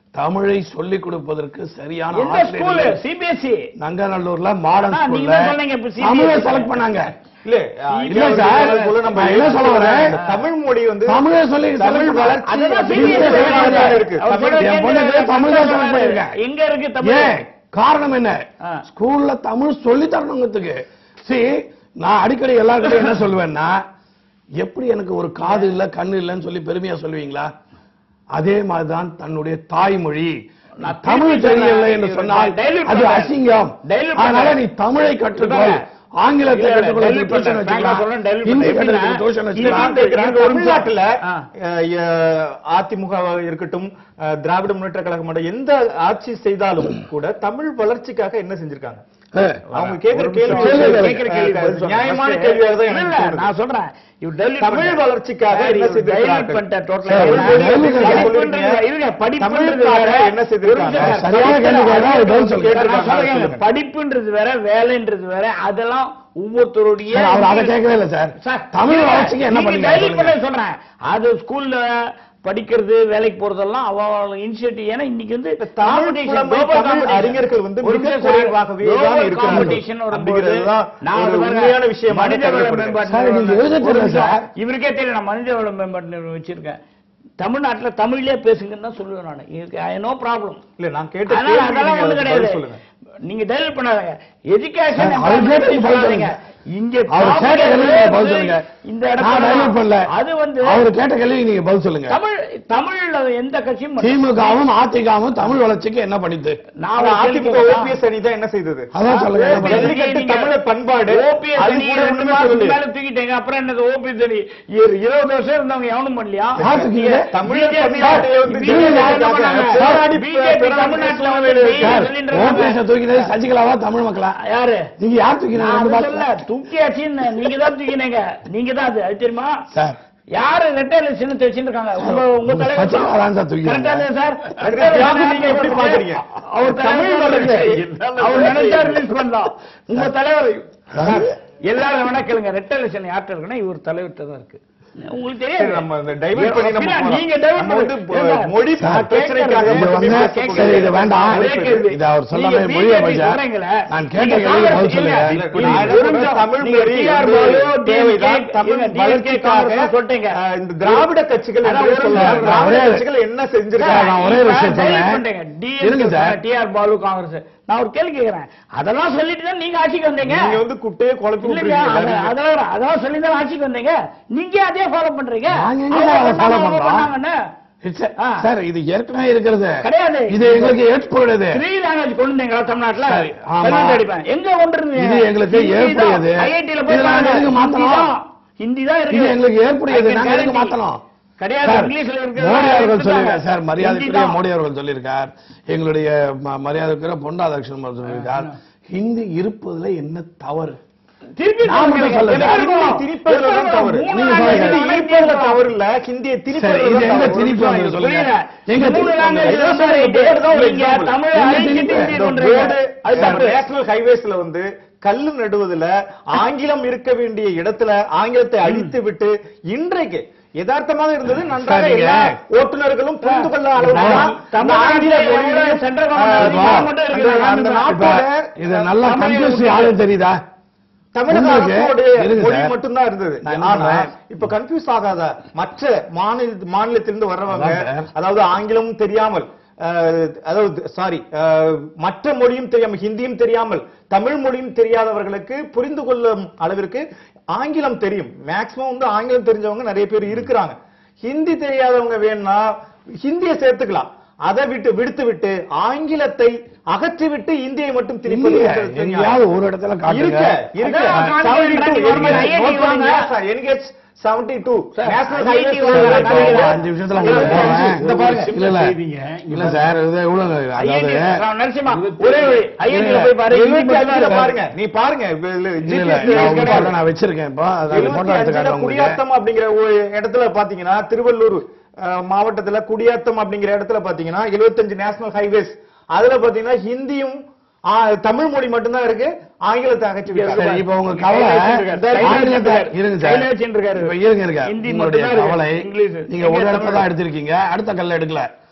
தமிழை சொல்லிக் கொடுப்பதற்கு சரியான எந்த ஸ்கூல் ஆசிரியர்கள் சிபிஎஸ்சி நங்கநல்லூர்ல மாடர்ன் அண்ணா, நீங்க ஸ்கூல்ல தான் சொன்னீங்க இப்ப CBSE. தமிழை செலக்ட் பண்ணாங்க இல்ல இல்ல சார், நம்ம நான் என்ன சொல்ல வரேன்? தமிழ் மொழி வந்து தமிழை சொல்லி தமிழ் select வளர்ச்சி பண்ண- அதுதான் அப்படிங்கிற CBSE வேலைப்பாடு இருக்கு அவர் தமிழ் சொல்றது என் பொண்ணுக்கு கேட்கல, தமிழ் தான் சொல்றாரு. select பண்ணிருக்கேன். எங்க இருக்கு தமிழ் ஏன் காரணம் என்ன ஆ. ஸ்கூல்ல தமிழ் சொல்லி தரணுங்கிறதுக்கு see நான் அடிக்கடி எல்லாருக்கிட்டையும் என்ன சொல்லுவேன்னா எப்படி எனக்கு ஒரு காது இல்ல கண்ணு இல்லைன்னு சொல்லி பெருமையா சொல்லுவீங்களா அதே மாதிரிதான் தன்னுடைய தாய்மொழி நான் தமிழ் திருப்பி தெரியவில்லை சொல்றேன். என்று இது சொன்னால் dilute அது பண்றேன். அசிங்கம் dilute அதனால பண்றேன். நீ தமிழை கற்றுக்கொள் இல்ல, ஆங்கிலத்தை இல்ல, கற்றுக்கொள் dilute டியூஷன் பண்றேன். வச்சுக்கலாம் நான் சொல்றேன், dilute ஹிந்தி பண்றேன். கற்றுக்கொள் டியூஷன் இது வச்சுக்கலாம் வந்து எனக்கு ஒரு நிமிஷம். தமிழ்நாட்டுல ஆ. அஹ், அஹ், அதிமுக இருக்கட்டும் அஹ், திராவிட முன்னேற்ற கழகம் எந்த ஆட்சி செய்தாலும் கூட தமிழ் வளர்ச்சிக்காக என்ன செஞ்சிருக்காங்க அவங்க கேக்குற ஒரு கேள்வி நிமிஷம். கேக்குற கேக்குற கேள்வி பதில் சொல்றேன். நியாயமான First, கேள்வியாக தான் இல்ல, எனக்கு இல்ல, தோணுது. நான் சொல்றேன் இவ் delete தமிழ் பண்ணிட்டேன். வளர்ச்சிக்காக சார், என்ன இவ் செய்திருக்கிறார்கள்? delete பண்ணிட்டேன் total. சார், ஏன்னா, ஒரு delete படிப்புன்றது- இருங்க, படிப்புன்றது தமிழுக்காக வேற. என்ன செய்திருக்காங்க? ஒரு நிமிஷம் சார், சரியான கேள்வி கேட்டா அது பதில் சொல்லுங்க. சார், நான் சொல்றேன், சொல்லுங்க. படிப்புன்றது வேற வேலைன்றது வேற அதெல்லாம் ஒவ்வொருத்தருடைய சார், அவர் அதை கேட்கவே இல்லை சார் சார், தமிழ் இல்ல, வளர்ச்சிக்கு என்ன நீங்க பண்ணீங்க delete சொல்லுங்க. பண்ண சொல்றேன் அது ஸ்கூல்ல படிக்கிறது வேலைக்கு போறதெல்லாம் அவ இனிஷியேட்டிவ் ஏன்னா இன்னைக்கு வந்து தமிழ் competition, புலமை, global தமிழ் competition. அறிஞர்கள் வந்து ஒரு மிக நிமிஷம் சார், குறைவாகவே தான் global இருக்கிறார்கள். competition வரும்போது அப்படிங்கிறதுதான் நான் ஒரு அது பாருங்க, உண்மையான விஷயமாக மனித வள கருதப்படுகிறது. மேம்பாட்டு சார், நீங்க நிறுவனம். எழுத ஒரு தெரியல நிமிஷம். சார். இவருக்கே தெரியல நான் மனித வள மேம்பாட்டு நிறுவனம் வச்சிருக்கேன் தமிழ்நாட்டுல தமிழ்லயே பேசுங்கன்னு தான் சொல்லுவேன் நான் ஐ நோ ப்ராப்ளம் இல்ல நான் கேட்ட அதனால கேள்விக்கு அதெல்லாம் நீங்க ஒண்ணு அதுக்கு கிடையாது பதில் சொல்லுங்க நீங்க டைல் பண்ணாதீங்க எஜுகேஷன் சார், அவர் கேட்டதுக்கு பதில் சொல்லுங்க. இங்க அவர் கேட்ட topic கேள்விக்கு வந்து பதில் சொல்லுங்க. இந்த நான் இடத்துல dilute பண்ணல. அது வந்து அவர் கேட்ட கேள்விக்கு நீங்க பதில் சொல்லுங்க தமிழ் தமிழ்ல எந்த கட்சியும் பண்ணல. திமுகவும் அதிகவும் தமிழ் வளர்ச்சிக்கு என்ன பண்ணிட்டு நான் ஆனா ஒரு கேள்வி அதிமுக கேட்கவா? ஓபிஎஸ் அணி தான் என்ன செய்தது அதான் சொல்லுங்க, என்ன பண்ணீங்க? ஜல்லிக்கட்டு தமிழர் பண்பாடு OPS அது நீங்க கூட ரெண்டு ஒண்ணுமே மாசத்துக்கு சொல்லலையே. மேல தூக்கிட்டீங்க அப்புறம் என்னது ஓபிஎஸ் அணி இரு- இருபது வருஷம் இருந்தவங்க எவனும் பண்ணலையா யார் தூக்கிங்க? தமிழர் BJP பண்பாட்டை வந்து BJP என்ன பண்ணாங்க? போராடி BJP பெறாத தமிழ்நாட்டுல வந்து சூழ்நிலை சார், சொல்லிட்டு இருக்காங்க. ஓபிஎஸ் தூக்கினது சசிகலாவா தமிழ் மக்களா யாரு நீங்க யார் தூக்கினீங்க நான் ரெண்டு அது மாசத்துல? சொல்லல. தூக்கியாச்சுன்னு நீங்க தான் தூக்கினீங்க நீங்க தான் அது அது தெரியுமா சார் யாரு ரெட்டையில சின்னத்தை வச்சிருக்காங்க உங்க உங்க உங்க தலைவர் சச்சிகலா தான் சார் தூக்கினாங்க. கரெக்டா இல்லையா சார் அது தியாகம் நீங்க எப்படி பாக்குறீங்க? அவர் தமிழ் தமிழ் வளர்ச்சி. அவர் நினைச்சா ரிலீஸ் பண்ணலாம் உங்க தலைவர் அதாவது- எல்லாரும் வேணா கேளுங்க ரெட்டலிசன் யார்கிட்ட இருக்குன்னா இவர் தலைவர்கிட்ட தான் இருக்கு உங்களுக்கு சரி, தெரியாது நம்ம இந்த divert பண்ணி நம்ம பின்ன போறோம். நீங்க divert நம்ம வந்து பண்ணு. ஏங்க, மொழி சார், பிரச்சனைக்காக கேட்கறது இது மட்டுமே வந்து பேசக்கூடாது. சரி, இது வேண்டாம். அதே கேள்வி. இது அவர் சொல்லாம நீங்க மொழியை BJP பேச. சொல்றீங்களே. நான் கேட்ட நீங்க கேள்விக்கு பதில் காங்கிரஸ் சொல்லுங்க. இல்ல, இப்ப நீங்க நான் ஒரு சொல்றேன், நிமிஷம். தமிழ் நீங்க மொழி TR வந்து பாலு, தேவைதான். DMK, தமிழ் DMK வளர்ச்சிக்காக, காங்கிரஸ் சொல்லிட்டீங்க. அஹ், இந்த திராவிட கட்சிகள் அதான் என்று ஒரு சொல்லலாம். நிமிஷம். திராவிட ஒரே- கட்சிகள் என்ன சார், செஞ்சிருக்காங்க நான் ஒரே ஒரு விஷயம் இப்ப சொல்றேன். பண்றீங்க. DMK இருங்க சார். டிஆர் பாலு காங்கிரஸ் நான் ஒரு கேள்வி கேக்குறேன் அதெல்லாம் சொல்லிட்டு தான் நீங்க ஆட்சிக்கு வந்தீங்க நீங்க வந்து குட்டையே குழப்பி இல்லைங்க விட்டுருக்கீங்க அத- எல்லாரையும். அதெல்லாம் அதெல்லாம் சொல்லி தான் ஆட்சிக்கு வந்தீங்க நீங்க அதே ஃபாலோ பண்றீங்க நாங்க எங்க அவங்க அதை follow பண்ணாங்க, அவங்க பண்றோம்? பண்ணாங்கன்னு. It's a- ah. சார் இது ஏற்கனவே இருக்கிறது கிடையாது இது எங்களுக்கு ஏற்புடையது த்ரீ லாங்குவேஜ் கொண்டு வந்தீங்களா தமிழ்நாட்டுல சரி, ஆமா. கல்வெட்டு அடிப்பேன் எங்க கொண்டு இருந்தீங்க இது எங்களுக்கு ஏற்புடையது. ஐஐடில இது போய் நாங்க பாருங்க. எதுக்கு மாத்தணும்? ஹிந்தி தான். ஹிந்தி தான் இருக்கு இது எங்களுக்கு ஏற்புடையது I can நாங்க எதுக்கு guarantee. மாத்தணும் கிடையாது சார், இங்கிலீஷ்ல இருக்கு மோடி அவர்கள் எடுத்துட்டாங்க. சொல்லியிருக்கார் சார் ஹிந்தி மரியாதைக்குரிய தான். மோடி அவர்கள் சொல்லியிருக்கார் எங்களுடைய ம- மரியாதைக்குரிய பொன்னாதாட்சணம் அவர்கள் சொல்லியிருக்கார் ஹிந்தி இருப்பதுல என்ன தவறு திருப்பி நான் மட்டும் சொல்லுங்க. சொல்லல. எப்படி ஹிந்தியை இருக்கும்? திணிப்பதுல தான் தவறு. மூணு நீங்க language சொல்லுங்க. வேணா திணிப்பதுல தவறு இல்ல ஹிந்தியை சரி, திணிப்பதுல இது தான் எங்க தவறு. திணிப்பு வந்து சொல்லுங்க புரியல. எங்க மூணு திணிப்பு language வந்து? இதான் தான் சார், right. இப்ப தான் ஒரு நீங்க example. தமிழ் எங்க அழிச்சிட்டு திணிப்பு? ஹிந்தி இந்த பண்றீங்க. road, அது இந்த தப்பு. national highwaysல வந்து கல்லு நடுவதுல ஆங்கிலம் இருக்க வேண்டிய இடத்துல ஆங்கிலத்தை அழித்து விட்டு இன்றைக்கு யதார்த்தமாக இருந்தது நன்றாக சரிங்க. எல்லா ஓட்டுநர்களும் புரிந்து கொள்ள அளவுக்கு தான் இந்த தமிழ்நாட்டுல ஆங்கில மொழியை, எவ்வளவு central ஆ, government இப்போ அதிகாரம் இருக்குது. அந்த- அந்த இப்ப நாட்டோட இது நல்லா தமிழை கன்ஃபியூஸ் விட்டு- யாரும் தெரியுதா தமிழக உங்களுக்கு- அரசோடைய இருங்க மொழி சார். மட்டும்தான் இருந்தது நான் என்ன ஆனா சொல்றேன்? இப்ப கன்ஃபியூஸ் ஆகாத மற்ற மாநில மாநிலத்திலிருந்து வர்றவங்க அதான் சார். அதாவது ஆங்கிலமும் தெரியாமல் அஹ், அதாவது சாரி மற்ற மொழியும் தெரியாமல் ஹிந்தியும் தெரியாமல் தமிழ் மொழியும் தெரியாதவர்களுக்கு புரிந்து கொள்ளும் அளவிற்கு ஆங்கிலம் தெரியும் மேக்சிமம் வந்து ஆங்கிலம் தெரிஞ்சவங்க நிறைய பேர் இருக்கிறாங்க ஹிந்தி தெரியாதவங்க வேணும்னா ஹிந்தியை சேர்த்துக்கலாம் அதை விட்டு விடுத்து விட்டு ஆங்கிலத்தை அகற்றிவிட்டு இந்தியை மட்டும் திணிப்பது இல்லையே, என்பது எங்கேயாவது ஒரு இடத்துல காட்டுங்க இருக்க, இருக்க. அதான் 72, காட்டுங்க, NGH, IIT note பண்ணுங்க, வாங்க. sir, NGH 72, sir, National IIT Highways வாங்க, வாங்க. காட்டுங்க. அஞ்சு நிமிஷத்துல உங்களுக்கு போறேன். இந்த பாருங்க. இல்ல இல்ல செய்திங்க. இல்ல சார் இது எவ்வளவு அதாவது IIT நரசிம்மா, ஒரே வழி. IIT ல போய் பாரு, ஹிந்தி எழுபத்தி மட்டும் தான் அஞ்சுல இருக்கு. பாருங்க நீ பாருங்க இப்ப இதுல இல்ல இல்ல GPS நான் உங்க கிடையாது. பாருங்க, நான் வச்சிருக்கேன் இப்போ அதை போட்டோ எழுபத்தி எடுத்து அஞ்சுல காட்டுறேன் உங்களுக்கு குடியாத்தம் அப்படிங்கிற ஒரு இடத்துல பாத்தீங்கன்னா திருவள்ளூர் அஹ், மாவட்டத்துல குடியாத்தம் அப்படிங்கிற இடத்துல பாத்தீங்கன்னா 75 நேஷனல் ஹைவேஸ் அதுல பாத்தீங்கன்னா ஹிந்தியும் ஆ, தமிழ் மொழி மட்டும்தான் இருக்கு ஆங்கிலத்தை அகற்றி விட்டாங்க. சரி, இப்ப உங்க கவலை கையில வச்சிருக்காரு. கையில ஆங்கிலத்தை வச்சிருக்காரு. இருங்க கையில சார் வச்சிருக்காரு. இப்ப இருங்க இருங்க ஹிந்தி உங்களுடைய மட்டும்தான் இருக்கு. கவலை இங்கிலீஷ். நீங்க இங்க ஒரு இடத்துல தமிழ். தான் எடுத்திருக்கீங்க அடுத்த கல்ல எடுக்கல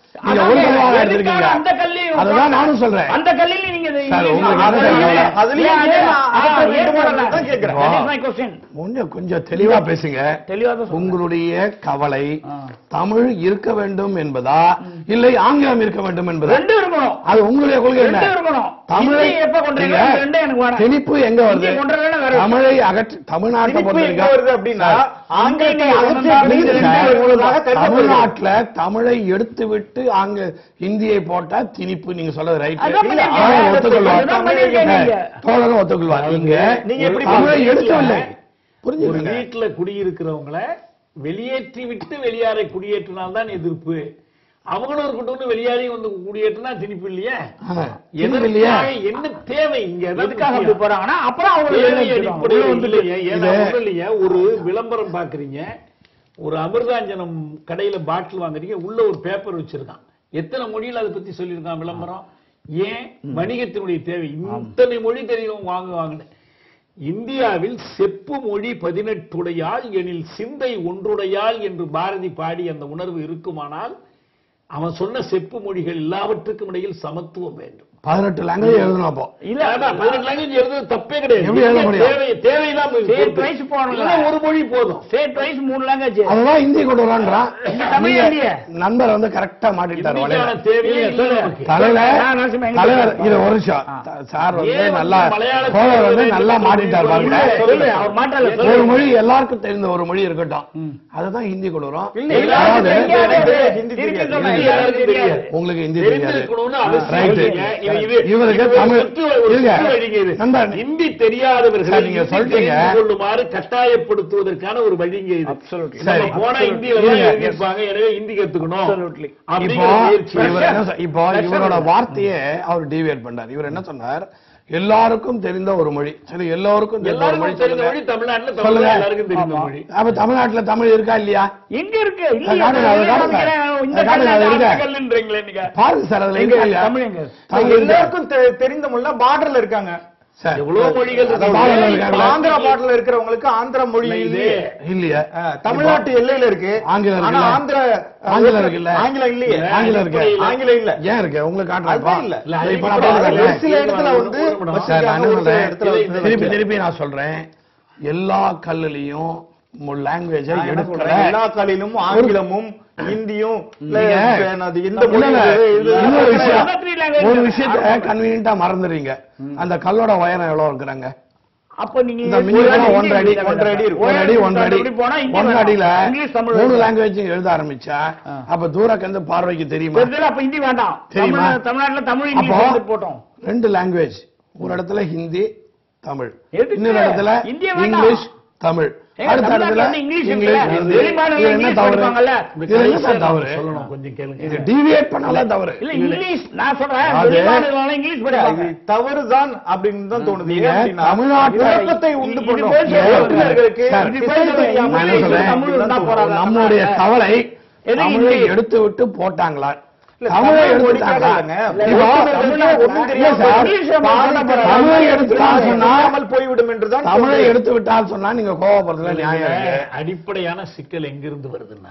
நீங்க அதாங்க, உள்கல்வாக எதுக்காக எடுத்திருக்கீங்க அந்த கல்லையும் அதுதான் நானும் சொல்றேன் அந்த கல்லில் நீங்க இதை- சார், உங்களுக்கு அந்த என்ன கல்லில் தெரியும்? அதுலயும் ஏன் ஏன் அது- அதை ஆ, வேண்டும் ஏற்படல. தான் கேட்கிறேன். That is my question. கொஞ்சம் கொஞ்சம் தெளிவா பேசுங்க தெளிவா தான் சொல்றேன். உங்களுடைய கவலை ஆ. தமிழ் இருக்க வேண்டும் என்பதா இல்லை ஆங்கிலம் இருக்க வேண்டும் என்பதா ரெண்டும் இருக்கணும் அது உங்களுடைய கொள்கை என்ன ரெண்டும் இருக்கணும் தமிழை ஹிந்தி எப்ப கொண்டு நீங்க வரீங்க? ரெண்டும் எனக்கு வேணாம். திணிப்பு எங்க வருது ஹிந்தி கொண்டு வரலைன்னா வேற தமிழை அகற்றி தமிழ்நாட்டை திணிப்பு பொறுத்த எங்க வருது வரைக்கும் அப்படின்னா சார், ஆங்கிலத்தை இந்தியை அகற்றி கொண்டு பிடித்து வந்து ரெண்டு சார், உள்ளதாக கருதப்படுகிறது. தமிழ்நாட்டுல தமிழை எடுத்து விட்டு அங்க இந்தியை போட்டா திணிப்பு நீங்க சொல்றது ரைட் அதான் பண்ணிருக்கீங்க. ஒத்துக்கொள்வார் அதுதான் பண்ணிருக்கீங்க நீங்க. தோழரும் ஒத்துக்கொள்வார் நீங்க நீங்க எப்படி தமிழை பாக்குறீங்க? எடுக்கவில்லை ஒரு புரிஞ்சுக்கங்க வீட்டுல குடியிருக்கிறவங்கள வெளியேற்றி விட்டு வெளியாரை குடியேற்றினால்தான் எதிர்ப்பு அவங்களும் இருக்கட்டும் வெளியாரி வந்து குடியேற்றினா திணிப்பு இல்லையா ஆ, திணிப்பு இல்லையா? எதற்காக என்ன தேவை இங்க அதான் எதுக்காக அப்படி முக்கியம். போறாங்கன்னா அப்புறம் அவங்க தேவை வெளியே வச்சுருவாங்க. அடிப்படையில் உள்ள வந்துட்டு. இல்லையே. ஏன்னா இது- ஒண்ணும் இல்லையே. ஒரு விளம்பரம் பாக்குறீங்க ஒரு அமிர்தாஞ்சனம் கடையில பாட்டில் வாங்குறீங்க உள்ள ஒரு பேப்பர் வச்சிருக்கான் எத்தனை மொழியில அதை பத்தி சொல்லியிருக்கான் விளம்பரம் ஏன் வணிகத்தினுடைய தேவை இத்தனை மொழி தெரியும் வாங்க வாங்கினேன் இந்தியாவில் செப்பு மொழி பதினெட்டுடையாள் எனில் சிந்தை ஒன்றுடையாள் என்று பாரதி பாடி அந்த உணர்வு இருக்குமானால் அவன் சொன்ன செப்பு மொழிகள் எல்லாவற்றுக்கும் இடையில் சமத்துவம் வேண்டும் பதினெட்டு லாங்குவேஜ் எழுதணும் அப்போ இல்ல அதான், பதினெட்டு language எழுதுறது தப்பே கிடையாது எப்படி எழுத முடியும்? தேவை தேவையில்லாம State இருக்கு. wise போகணும்ல. இல்ல, ஒரு மொழி போதும் ஸ்டேட் வைஸ் மூணு லாங்குவேஜ் அதுதான் இந்தி கொண்டு வரான்றான் தமிழ் நீங்க இல்லையே. நண்பர் வந்து கரெக்டா மாட்டிட்டார் இந்திக்கான வலையில தேவையே இல்லை நமக்கு. தலைவர் நான் நரசிம்ம எங்க தலைவர் பேசுறேன்? இது ஒரு நிமிஷம் த- சார் வந்து ஏன் வந்து நல்லா மலையாளத்துல கோவர் வந்து ரெண்டு நல்லா மொழி மாட்டிட்டார் பாருங்க சொல்லு, சொல்லு, அவர் மாட்டல ஒரு சொல்லு. மொழி எல்லாருக்கும் தெரிந்த ஒரு மொழி இருக்கட்டும் அதுதான் ஹிந்தி கொண்டு வரும் இல்ல, அதாவது தெரியாது. தெரியாது. ஹிந்தி திருப்பி தெரியாது. சொல்றேன். ஹிந்தி எல்லாருக்கும் தெரியாது. உங்களுக்கு ஹிந்தி தெரியாது தெரிந்திருக்கணும்னு அவசியம் Right. இல்லைங்க. இது- இது- இவருக்கு இது ஒரு தமிழ் சுற்று- ஒரு இருங்க. சுற்று வழிங்க இது. நண்பர், ஹிந்தி தெரியாதவர்களை சார், நீங்க ஹிந்தி சொல்றீங்க. தெரிந்து கொள்ளுமாறு கட்டாயப்படுத்துவதற்கான ஒரு வழிங்க இது Absolutely. நம்ம சரி. போனா ஹிந்தியில இருங்க. தான் எழுதியிருப்பாங்க எனவே ஹிந்தி கத்துக்கணும் Absolutely. இப்போ அப்படிங்கிற முயற்சி இவர் என்ன சொ- இப்போ இவரோட வார்த்தையே அவர் டிவியேட் பண்ணார் இவர் என்ன சொன்னார் எல்லாருக்கும் தெரிந்த ஒரு மொழி சரி எல்லாருக்கும் தெரிந்த ஒரு மொழி எல்லாருக்கும் தெரிந்த சொல்லுங்க மொழி தமிழ்நாட்டுல தமிழ் சொல்லுங்க. எல்லாருக்கும் தெரிந்த ஆமா. மொழி அப்ப தமிழ்நாட்டுல தமிழ் இருக்கா இல்லையா எங்க இருக்கு இல்லையே, காட்டுங்க, அதை நான் காட்டுங்க. காமிக்கிறேன். இந்த அதை காட்டுங்க, கல்லு, அது அந்த இருக்க. கல்லுன்றீங்களே நீங்க. பாருங்க சார் அதுல எங்க? இருக்கா இல்லையா தமிழ் எங்க? தமிழ் இருக்கா? எல்லாருக்கும் தெ- தெரிந்த மொழினா பார்டர்ல இருக்காங்க சார் எவ்வளவு மொழிகள் அதாவது பார்டர்ல இருக்கு இருக்காங்களா? ஆந்திரா பார்டர்ல இருக்கிறவங்களுக்கு ஆந்திரா மொழி இது இல்லையே இல்லையா ஆ, தமிழ்நாட்டு எல்லையில இருக்கு ஆங்கிலம் ஆனா இருக்குல்ல? ஆந்திர ஆங்கிலம் இருக்குல்ல? ஆங்கிலம் இல்லையே ஆங்கிலம் இருக்கு. ஆங்கிலம் இல்ல ஏன் இருக்கு உங்களுக்கு காட்டுறேன் அதுதான் இல்ல. இல்ல, இப்ப இப்ப நான் அது போட்டு ஒரு காட்டுறேன். சில இடத்துல வந்து ஒரு நிமிடம். சார், நான் என்ன வச்சிருக்காங்க, ஒரு சில சொல்றேன்? இடத்துல வந்து திருப்பி வைக்கல. திருப்பி நான் சொல்றேன் எல்லா கல்லுலயும் லாங்குவேஜ நான் என்ன எடுக்கல சொல்றேன், எல்லா காலிலும் ஆங்கிலமும் ஹிந்தியும் இல்ல, நீங்க- அது எந்த இல்ல, மொழி இல்ல, இது- இன்னொரு இது- விஷயம் Other three languages. ஒரு விஷயத்த கன்வீனியன்டா மறந்துடுறீங்க அந்த கல்லோட உயரம் எவ்வளவு இருக்கிறாங்க அப்ப நீங்க இந்த மினிமம் ஹிந்தி ஒன்றரை அடி எழுதுங்க. ஒன்றரை அடி இருக்கும். ஒரு அடி ஒன்றரை அடி இப்படி போனா ஹிந்தி ஒன்றரை வேணாம். அடியில இங்கிலீஷ் தமிழ் மூணு வேணும். லாங்குவேஜ் எழுத ஆரம்பிச்சா அப்ப தூரக்கு பார்வைக்கு தெரியுமா தெரிஞ்சதுல அப்ப ஹிந்தி வேண்டாம் தெரியுமா? தமிழ் தமிழ்நாட்டுல தமிழ் அப்போ இங்கிலீஷ் வந்து போட்டோம் ரெண்டு லாங்குவேஜ் ஒரு இடத்துல ஹிந்தி தமிழ் எதுக்கு? இன்னொரு இடத்துல இந்திய வேண்டாம். இங்கிலீஷ் தமிழ் ஏங்க, அடுத்த தமிழ்நாட்டுல இடத்துல வந்து இங்கிலீஷ் இங்கிலீஷ் இருக்குல்ல? ஹிந்தி வெளிமாநில இது என்ன இங்கிலீஷ் தவறு படிப்பாங்கல்ல? இது என்ன சார் தவறு சொல்லணும் கொஞ்சம் கேளுங்க இது டிவியேட் பண்ணால தவறு இல்ல இங்கிலீஷ் நான் சொல்றேன் அது- வெளிமாநிலம் இங்கிலீஷ் படிப்பாங்க இது தவறுதான் அப்படின்னு தான் தோணுது நீங்க ஏன் அப்படின்னா, தமிழ்நாட்டுல குழப்பத்தை உண்டு இது பண்ணும் பேச- ஓட்டுநர்களுக்கு சார், இது பேச தெரியாம நான் என்ன சொல்றேன்? தமிழ் இருந்தா போறாதா? நம்முடைய கவலை எது தமிழை இங்கிலீஷ்? எடுத்து விட்டு போட்டாங்களா இல்ல, தமிழை தமிழ் எடுத்துட்டாங்களா மொழிக்காக இல்லைங்க. இப்போ தமிழ்நாட்டுல ஒண்ணும் இல்ல தெரியாம சார், இங்கிலீஷ் நம்ம தமிழை சொல்ல போறோம். தமிழை எடுத்துட்டால் சொன்னா தெரியாமல் போய்விடும் என்றுதான் தமிழை தோணுது. எடுத்து விட்டால் சொன்னா நீங்க கோவப்படுறதுல நியாயம் இருக்கு அடிப்படையான சிக்கல் எங்கிருந்து வருதுன்னா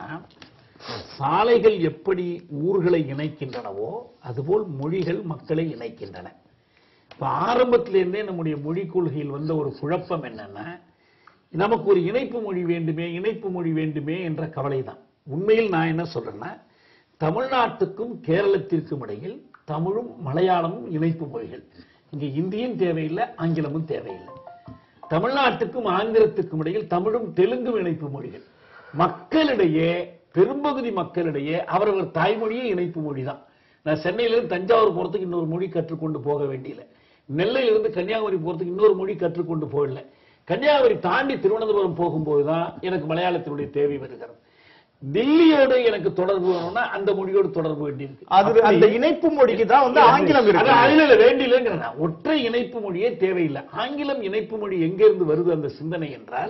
சாலைகள் எப்படி ஊர்களை இணைக்கின்றனவோ அதுபோல் மொழிகள் மக்களை இணைக்கின்றன இப்ப ஆரம்பத்திலிருந்தே நம்முடைய மொழி கொள்கையில் வந்த ஒரு குழப்பம் என்னன்னா நமக்கு ஒரு இணைப்பு மொழி வேண்டுமே இணைப்பு மொழி வேண்டுமே என்ற கவலை தான் உண்மையில் நான் என்ன சொல்றேன்னா தமிழ்நாட்டுக்கும் கேரளத்திற்கும் இடையில் தமிழும் மலையாளமும் இணைப்பு மொழிகள் இங்க இந்தியும் தேவையில்லை ஆங்கிலமும் தேவையில்லை தமிழ்நாட்டுக்கும் ஆந்திரத்துக்கும் இடையில் தமிழும் தெலுங்கும் இணைப்பு மொழிகள் மக்களிடையே பெரும்பகுதி மக்களிடையே அவரவர் தாய்மொழியே இணைப்பு மொழி தான் நான் சென்னையிலிருந்து தஞ்சாவூர் போறதுக்கு இன்னொரு மொழி கற்றுக்கொண்டு போக வேண்டியதில்லை நெல்லையிலிருந்து கன்னியாகுமரி போறதுக்கு இன்னொரு மொழி கற்றுக்கொண்டு போகல கன்னியாகுமரி தாண்டி திருவனந்தபுரம் போகும்போது தான் எனக்கு மலையாளத்தினுடைய தேவை வருகிறது தில்லியோடு எனக்கு தொடர்பு வேணும்னா அந்த மொழியோடு தொடர்பு வேண்டியிருக்கு அது அந்த அப்படி- இணைப்பு மொழிக்கு தான் வந்து ஆங்கிலம் அது இருக்கு அதுல இல்ல, வேண்டியில்லைங்கிறேன் நான். ஒற்றை இணைப்பு மொழியே தேவையில்லை ஆங்கிலம் இணைப்பு மொழி எங்கிருந்து வருது அந்த சிந்தனை என்றால்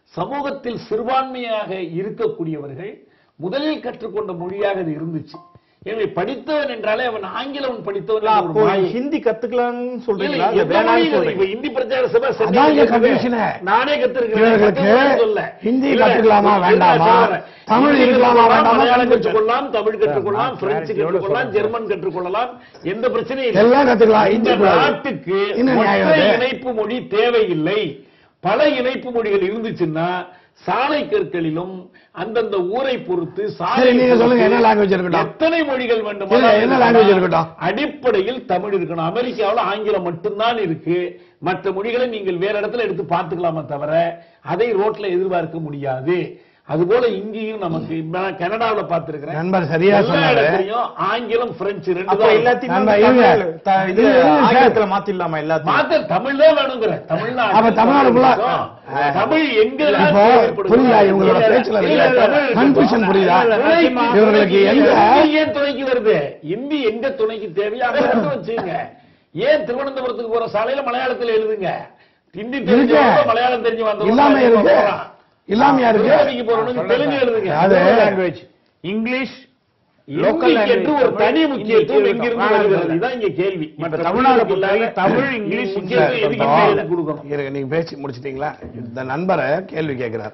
சமூகத்தில் சிறுபான்மையாக இருக்கக்கூடியவர்கள் முதலில் கற்றுக்கொண்ட மொழியாக அது இருந்துச்சு எனவே படித்தவன் என்றாலே அவன் ஆங்கிலம் படித்தவன் என்ற ஒரு அப்போ மாயை. ஹிந்தி கத்துக்கலாம்னு இல்ல, சொல்றீங்களா இல்ல எந்த வேணாம்னு மொழியும் சொல்றீங்க இப்ப இந்தி பிரச்சார சபை அதான் சென்னையில இங்க இருக்குது. confusion. நானே கத்துருக்கிறேன் இவர்களுக்கு கத்துக்கணும்னு சொல்ல. ஹிந்தி இல்ல, கத்துக்கலாமா, இல்ல, வேண்டாமா? சொல்றேன். தமிழ் ஹிந்தி இருக்கலாமா, கற்றுக்கொள்ளலாம், வேண்டாமா? மலையாளம் confusion. கற்றுக்கொள்ளலாம் தமிழ் கற்றுக்கொள்ளலாம் நான் பிரெஞ்சு clarity-யோட கற்றுக்கொள்ளலாம் சொல்றேன். ஜெர்மன் கற்றுக்கொள்ளலாம் எந்த பிரச்சனையும் இல்லை. எல்லாம் கத்துக்கலாம் இந்த ஹிந்தி கூடாது. நாட்டுக்கு இன்னும் நியாயம் ஒற்றை அது. இணைப்பு மொழி தேவையில்லை பல இணைப்பு மொழிகள் இருந்துச்சுன்னா சாலை கற்களிலும் அந்தந்த ஊரை பொறுத்து சாலை சரி, நீங்க சொல்லுங்க, பொறுத்து என்ன language இருக்கட்டும்? எத்தனை மொழிகள் இல்ல, வேண்டுமானாலும் என்ன language இருக்கட்டும்? அடிப்படையில் தமிழ் இருக்கணும் அமெரிக்காவுல ஆங்கிலம் மட்டும்தான் இருக்கு மற்ற மொழிகளை நீங்கள் வேற இடத்துல எடுத்து பார்த்துக்கலாமே தவிர அதை ரோட்ல எதிர்பார்க்க முடியாது அதுபோல இங்கேயும் நமக்கு நான் கனடாவுல பார்த்திருக்கிறேன் நண்பர் சரியா எல்லா சொன்னாரு இடத்துலயும் ஆங்கிலம் பிரெஞ்சு ரெண்டு அப்ப தான் எல்லாத்தையும் நம்ம வந்து இருங்க. தமிழ், த- இது இருங்க, இருங்க, சார். ஆங்கிலத்துல மாத்திடலாமா எல்லாத்தையும் மாத்த தமிழ் தான் வேணுங்கிற தமிழ்நாடு அப்ப தமிழ்நாடு full-ஆ- தமிழ் எங்க இப்போ புரியுதா இவங்களோட பேச்சுல இருக்க கன்ஃபியூஷன் புரியுதா இவர்களுக்கு எங்க இந்தி ஏன் துணைக்கு வருது இந்தி எங்க துணைக்கு தேவையோ அங்க எடுத்து வச்சுங்க ஏன் திருவனந்தபுரத்துக்கு போற சாலையில மலையாளத்துல எழுதுங்க ஹிந்தி இருக்கு. தெரிஞ்சவங்க மலையாளம் தெரிஞ்சு வந்தவங்க இல்லாம இருக்கு போறான். இல்லாமையா இருக்கு திருப்பதிக்கு போறவனுக்கு தெலுங்கு எழுதுங்க அது லாங்குவேஜ் இங்கிலீஷ் லோக்கல் இந்திக்கு என்று ஒரு தனி முக்கியத்துவம் எங்கிருந்து வருகிறது இதான் இங்க கேள்வி மற்ற தமிழ்நாடு மொழிகளுக்கு இல்லாத பொறுத்தவரைக்கும் தமிழ், இங்கிலீஷ், முக்கியத்துவம் எதுக்கு இப்போ- இந்தியில கொடுக்கணும் இருங்க நீங்க பேசி முடிச்சிட்டீங்களா இந்த நண்பரை கேள்வி கேட்கிறார்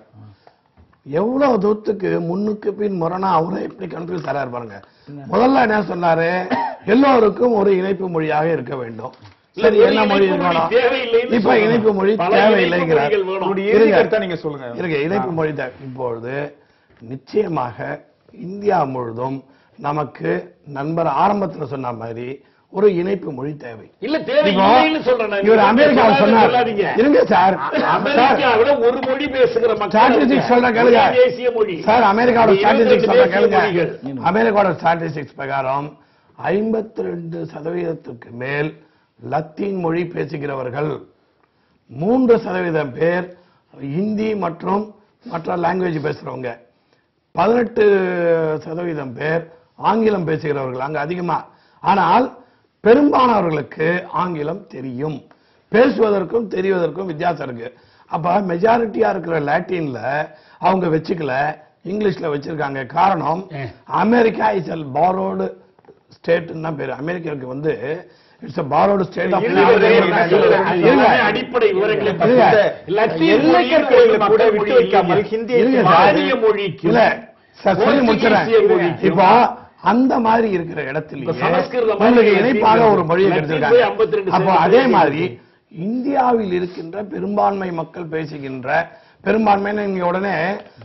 எவ்வளவு தூரத்துக்கு முன்னுக்கு பின் முரணா அவரை எப்படி கன்ஃபியூஸ் தராரு பாருங்க முதல்ல என்ன சொன்னாரு எல்லோருக்கும் ஒரு இணைப்பு மொழியாக இருக்க வேண்டும் சரி ஒரு என்ன மொழி இணைப்பு மொழி இருக்கணும் தேவையில்லைன்னு இப்ப சொல்லணும். இணைப்பு மொழி பல இணைப்பு தேவையில்லைங்கிறார் மொழிகள் வேணும். உங்களுடைய இறுதி இருங்க. கருத்தா நீங்க சொல்லுங்க இருங்க இணைப்பு மொழி தேவை இப்பொழுது நிச்சயமாக இந்தியா முழுதும் நமக்கு நண்பர் ஆரம்பத்துல சொன்ன மாதிரி ஒரு இணைப்பு மொழி தேவை இல்ல தேவை இப்போ இல்லைன்னு சொல்றேன் நான். இவர் நீங்க அமெரிக்காவில் சொல்லாத சொன்னார் சொல்லாதீங்க. இருங்க சார் சார் அமெரிக்காவில ஒரு மொழி பேசுகிற மக்கள் ஸ்டாட்டிஸ்டிக்ஸ் சொல்ற கேளுங்க ஒரே தேசிய மொழி சார் அமெரிக்காவோட இது ஸ்டாட்டிஸ்டிக்ஸ் இருபத்தெட்டு சொல்ற தேசிய கேளுங்க மொழிகள். அமெரிக்காவோட ஸ்டாட்டிஸ்டிக்ஸ் பிரகாரம் ஐம்பத்தி ரெண்டு சதவீதத்துக்கு மேல் லத்தீன் மொழி பேசுகிறவர்கள் மூன்று சதவீதம் பேர் இந்தி மற்றும் மற்ற லாங்குவேஜ் பேசுறவங்க பதினெட்டு சதவீதம் பேர் ஆங்கிலம் பேசுகிறவர்கள் அங்க அதிகமா ஆனால் பெரும்பாலானவர்களுக்கு ஆங்கிலம் தெரியும் பேசுவதற்கும் தெரிவதற்கும் வித்தியாசம் இருக்கு அப்ப மெஜாரிட்டியா இருக்கிற லாட்டின்ல அவங்க வச்சுக்கல இங்கிலீஷ்ல வச்சிருக்காங்க காரணம் அமெரிக்கா இஸ் அல் பாரோடு ஸ்டேட் தான் பேரு அமெரிக்காவுக்கு வந்து இட்ஸ் அ பாரோடு ஸ்டேட் ஆஃப் அது எல்லாமே அடிப்படை விவரங்களை பற்றி இருங்க. லத்தீன் எல்லைக்கற்றைகளை மொழி கூட மக்கள் விட்டு மொழி வைக்காமல் இல்லைங்க. ஹிந்தியை இருங்க சார். வாரிய மொழிக்கு இல்ல சார் சொல்லி முடிச்சிடறேன் போர்ச்சுகீசிய மொழிக்கும் இப்போ அந்த மாதிரி இருக்கிற இடத்துலயே இப்ப சமஸ்கிருதம் மாதிரி உங்களுக்கு லத்தீன் இணைப்பாக ஒரு இருக்கு. மொழியை லத்தீன் கிடைச்சிருக்காங்க போய் 52 அப்போ சதவீதம் அதே இருக்கு. மாதிரி இந்தியாவில் இருக்கின்ற பெரும்பான்மை மக்கள் பேசுகின்ற பெரும்பான்மைன்னு நீங்க உடனே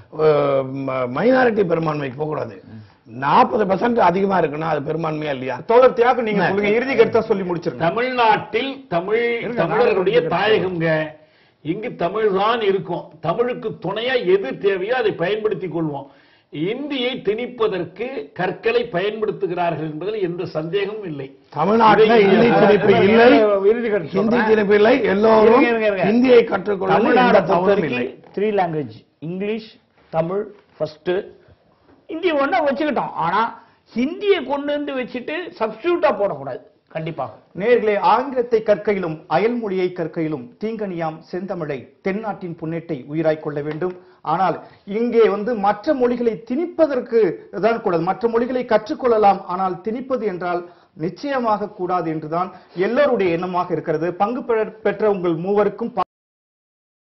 மைனாரிட்டி பெரும்பான்மைக்கு போகக்கூடாது நாற்பது பெர்சன்ட் அதிகமா இருக்குன்னா அது பெரும்பான்மையா இல்லையா தோழர் தியாகம் நீங்க சொல்லுங்க இறுதி கருத்தா சொல்லி முடிச்சிருங்க தமிழ்நாட்டில் தமிழ் தமிழர்களுடைய தாயகம்ங்க இங்கு தமிழ் தான் இருக்கும் தமிழுக்கு துணையா எது தேவையோ அதை பயன்படுத்திக் கொள்வோம் இந்தியை திணிப்பதற்கு கற்களை பயன்படுத்துகிறார்கள் என்பதில் எந்த சந்தேகமும் இல்லை தமிழ்நாட்டில் இதை- இந்தி திணிப்பு இல்லை இறுதி கருத்து ஹிந்தி சொல்றேன். திணிப்பு இல்லை எல்லோரும் இருங்க, இருங்க, இருங்க. ஹிந்தியை கற்றுக்கொள்ள தமிழ்நாடு எந்த தவறும் இல்லை three language English Tamil first Hindi ஒண்ணா வச்சுக்கிட்டோம் ஆனா ஹிந்தியை கொண்டு வந்து வச்சுட்டு சப்ஸ்டியூட்டா போடக்கூடாது கண்டிப்பாக நேர்களே ஆங்கிலத்தை கற்கையிலும் அயல்மொழியை கற்கையிலும் தீங்கனியாம் செந்தமிழை தென்னாட்டின் புன்னேட்டை உயிராய் கொள்ள வேண்டும் ஆனால் இங்கே வந்து மற்ற மொழிகளை திணிப்பதற்கு தான் கூடாது மற்ற மொழிகளை கற்றுக்கொள்ளலாம் ஆனால் திணிப்பது என்றால் நிச்சயமாக கூடாது என்றுதான் எல்லோருடைய எண்ணமாக இருக்கிறது பங்கு பெற- பெற்ற உங்கள் மூவருக்கும்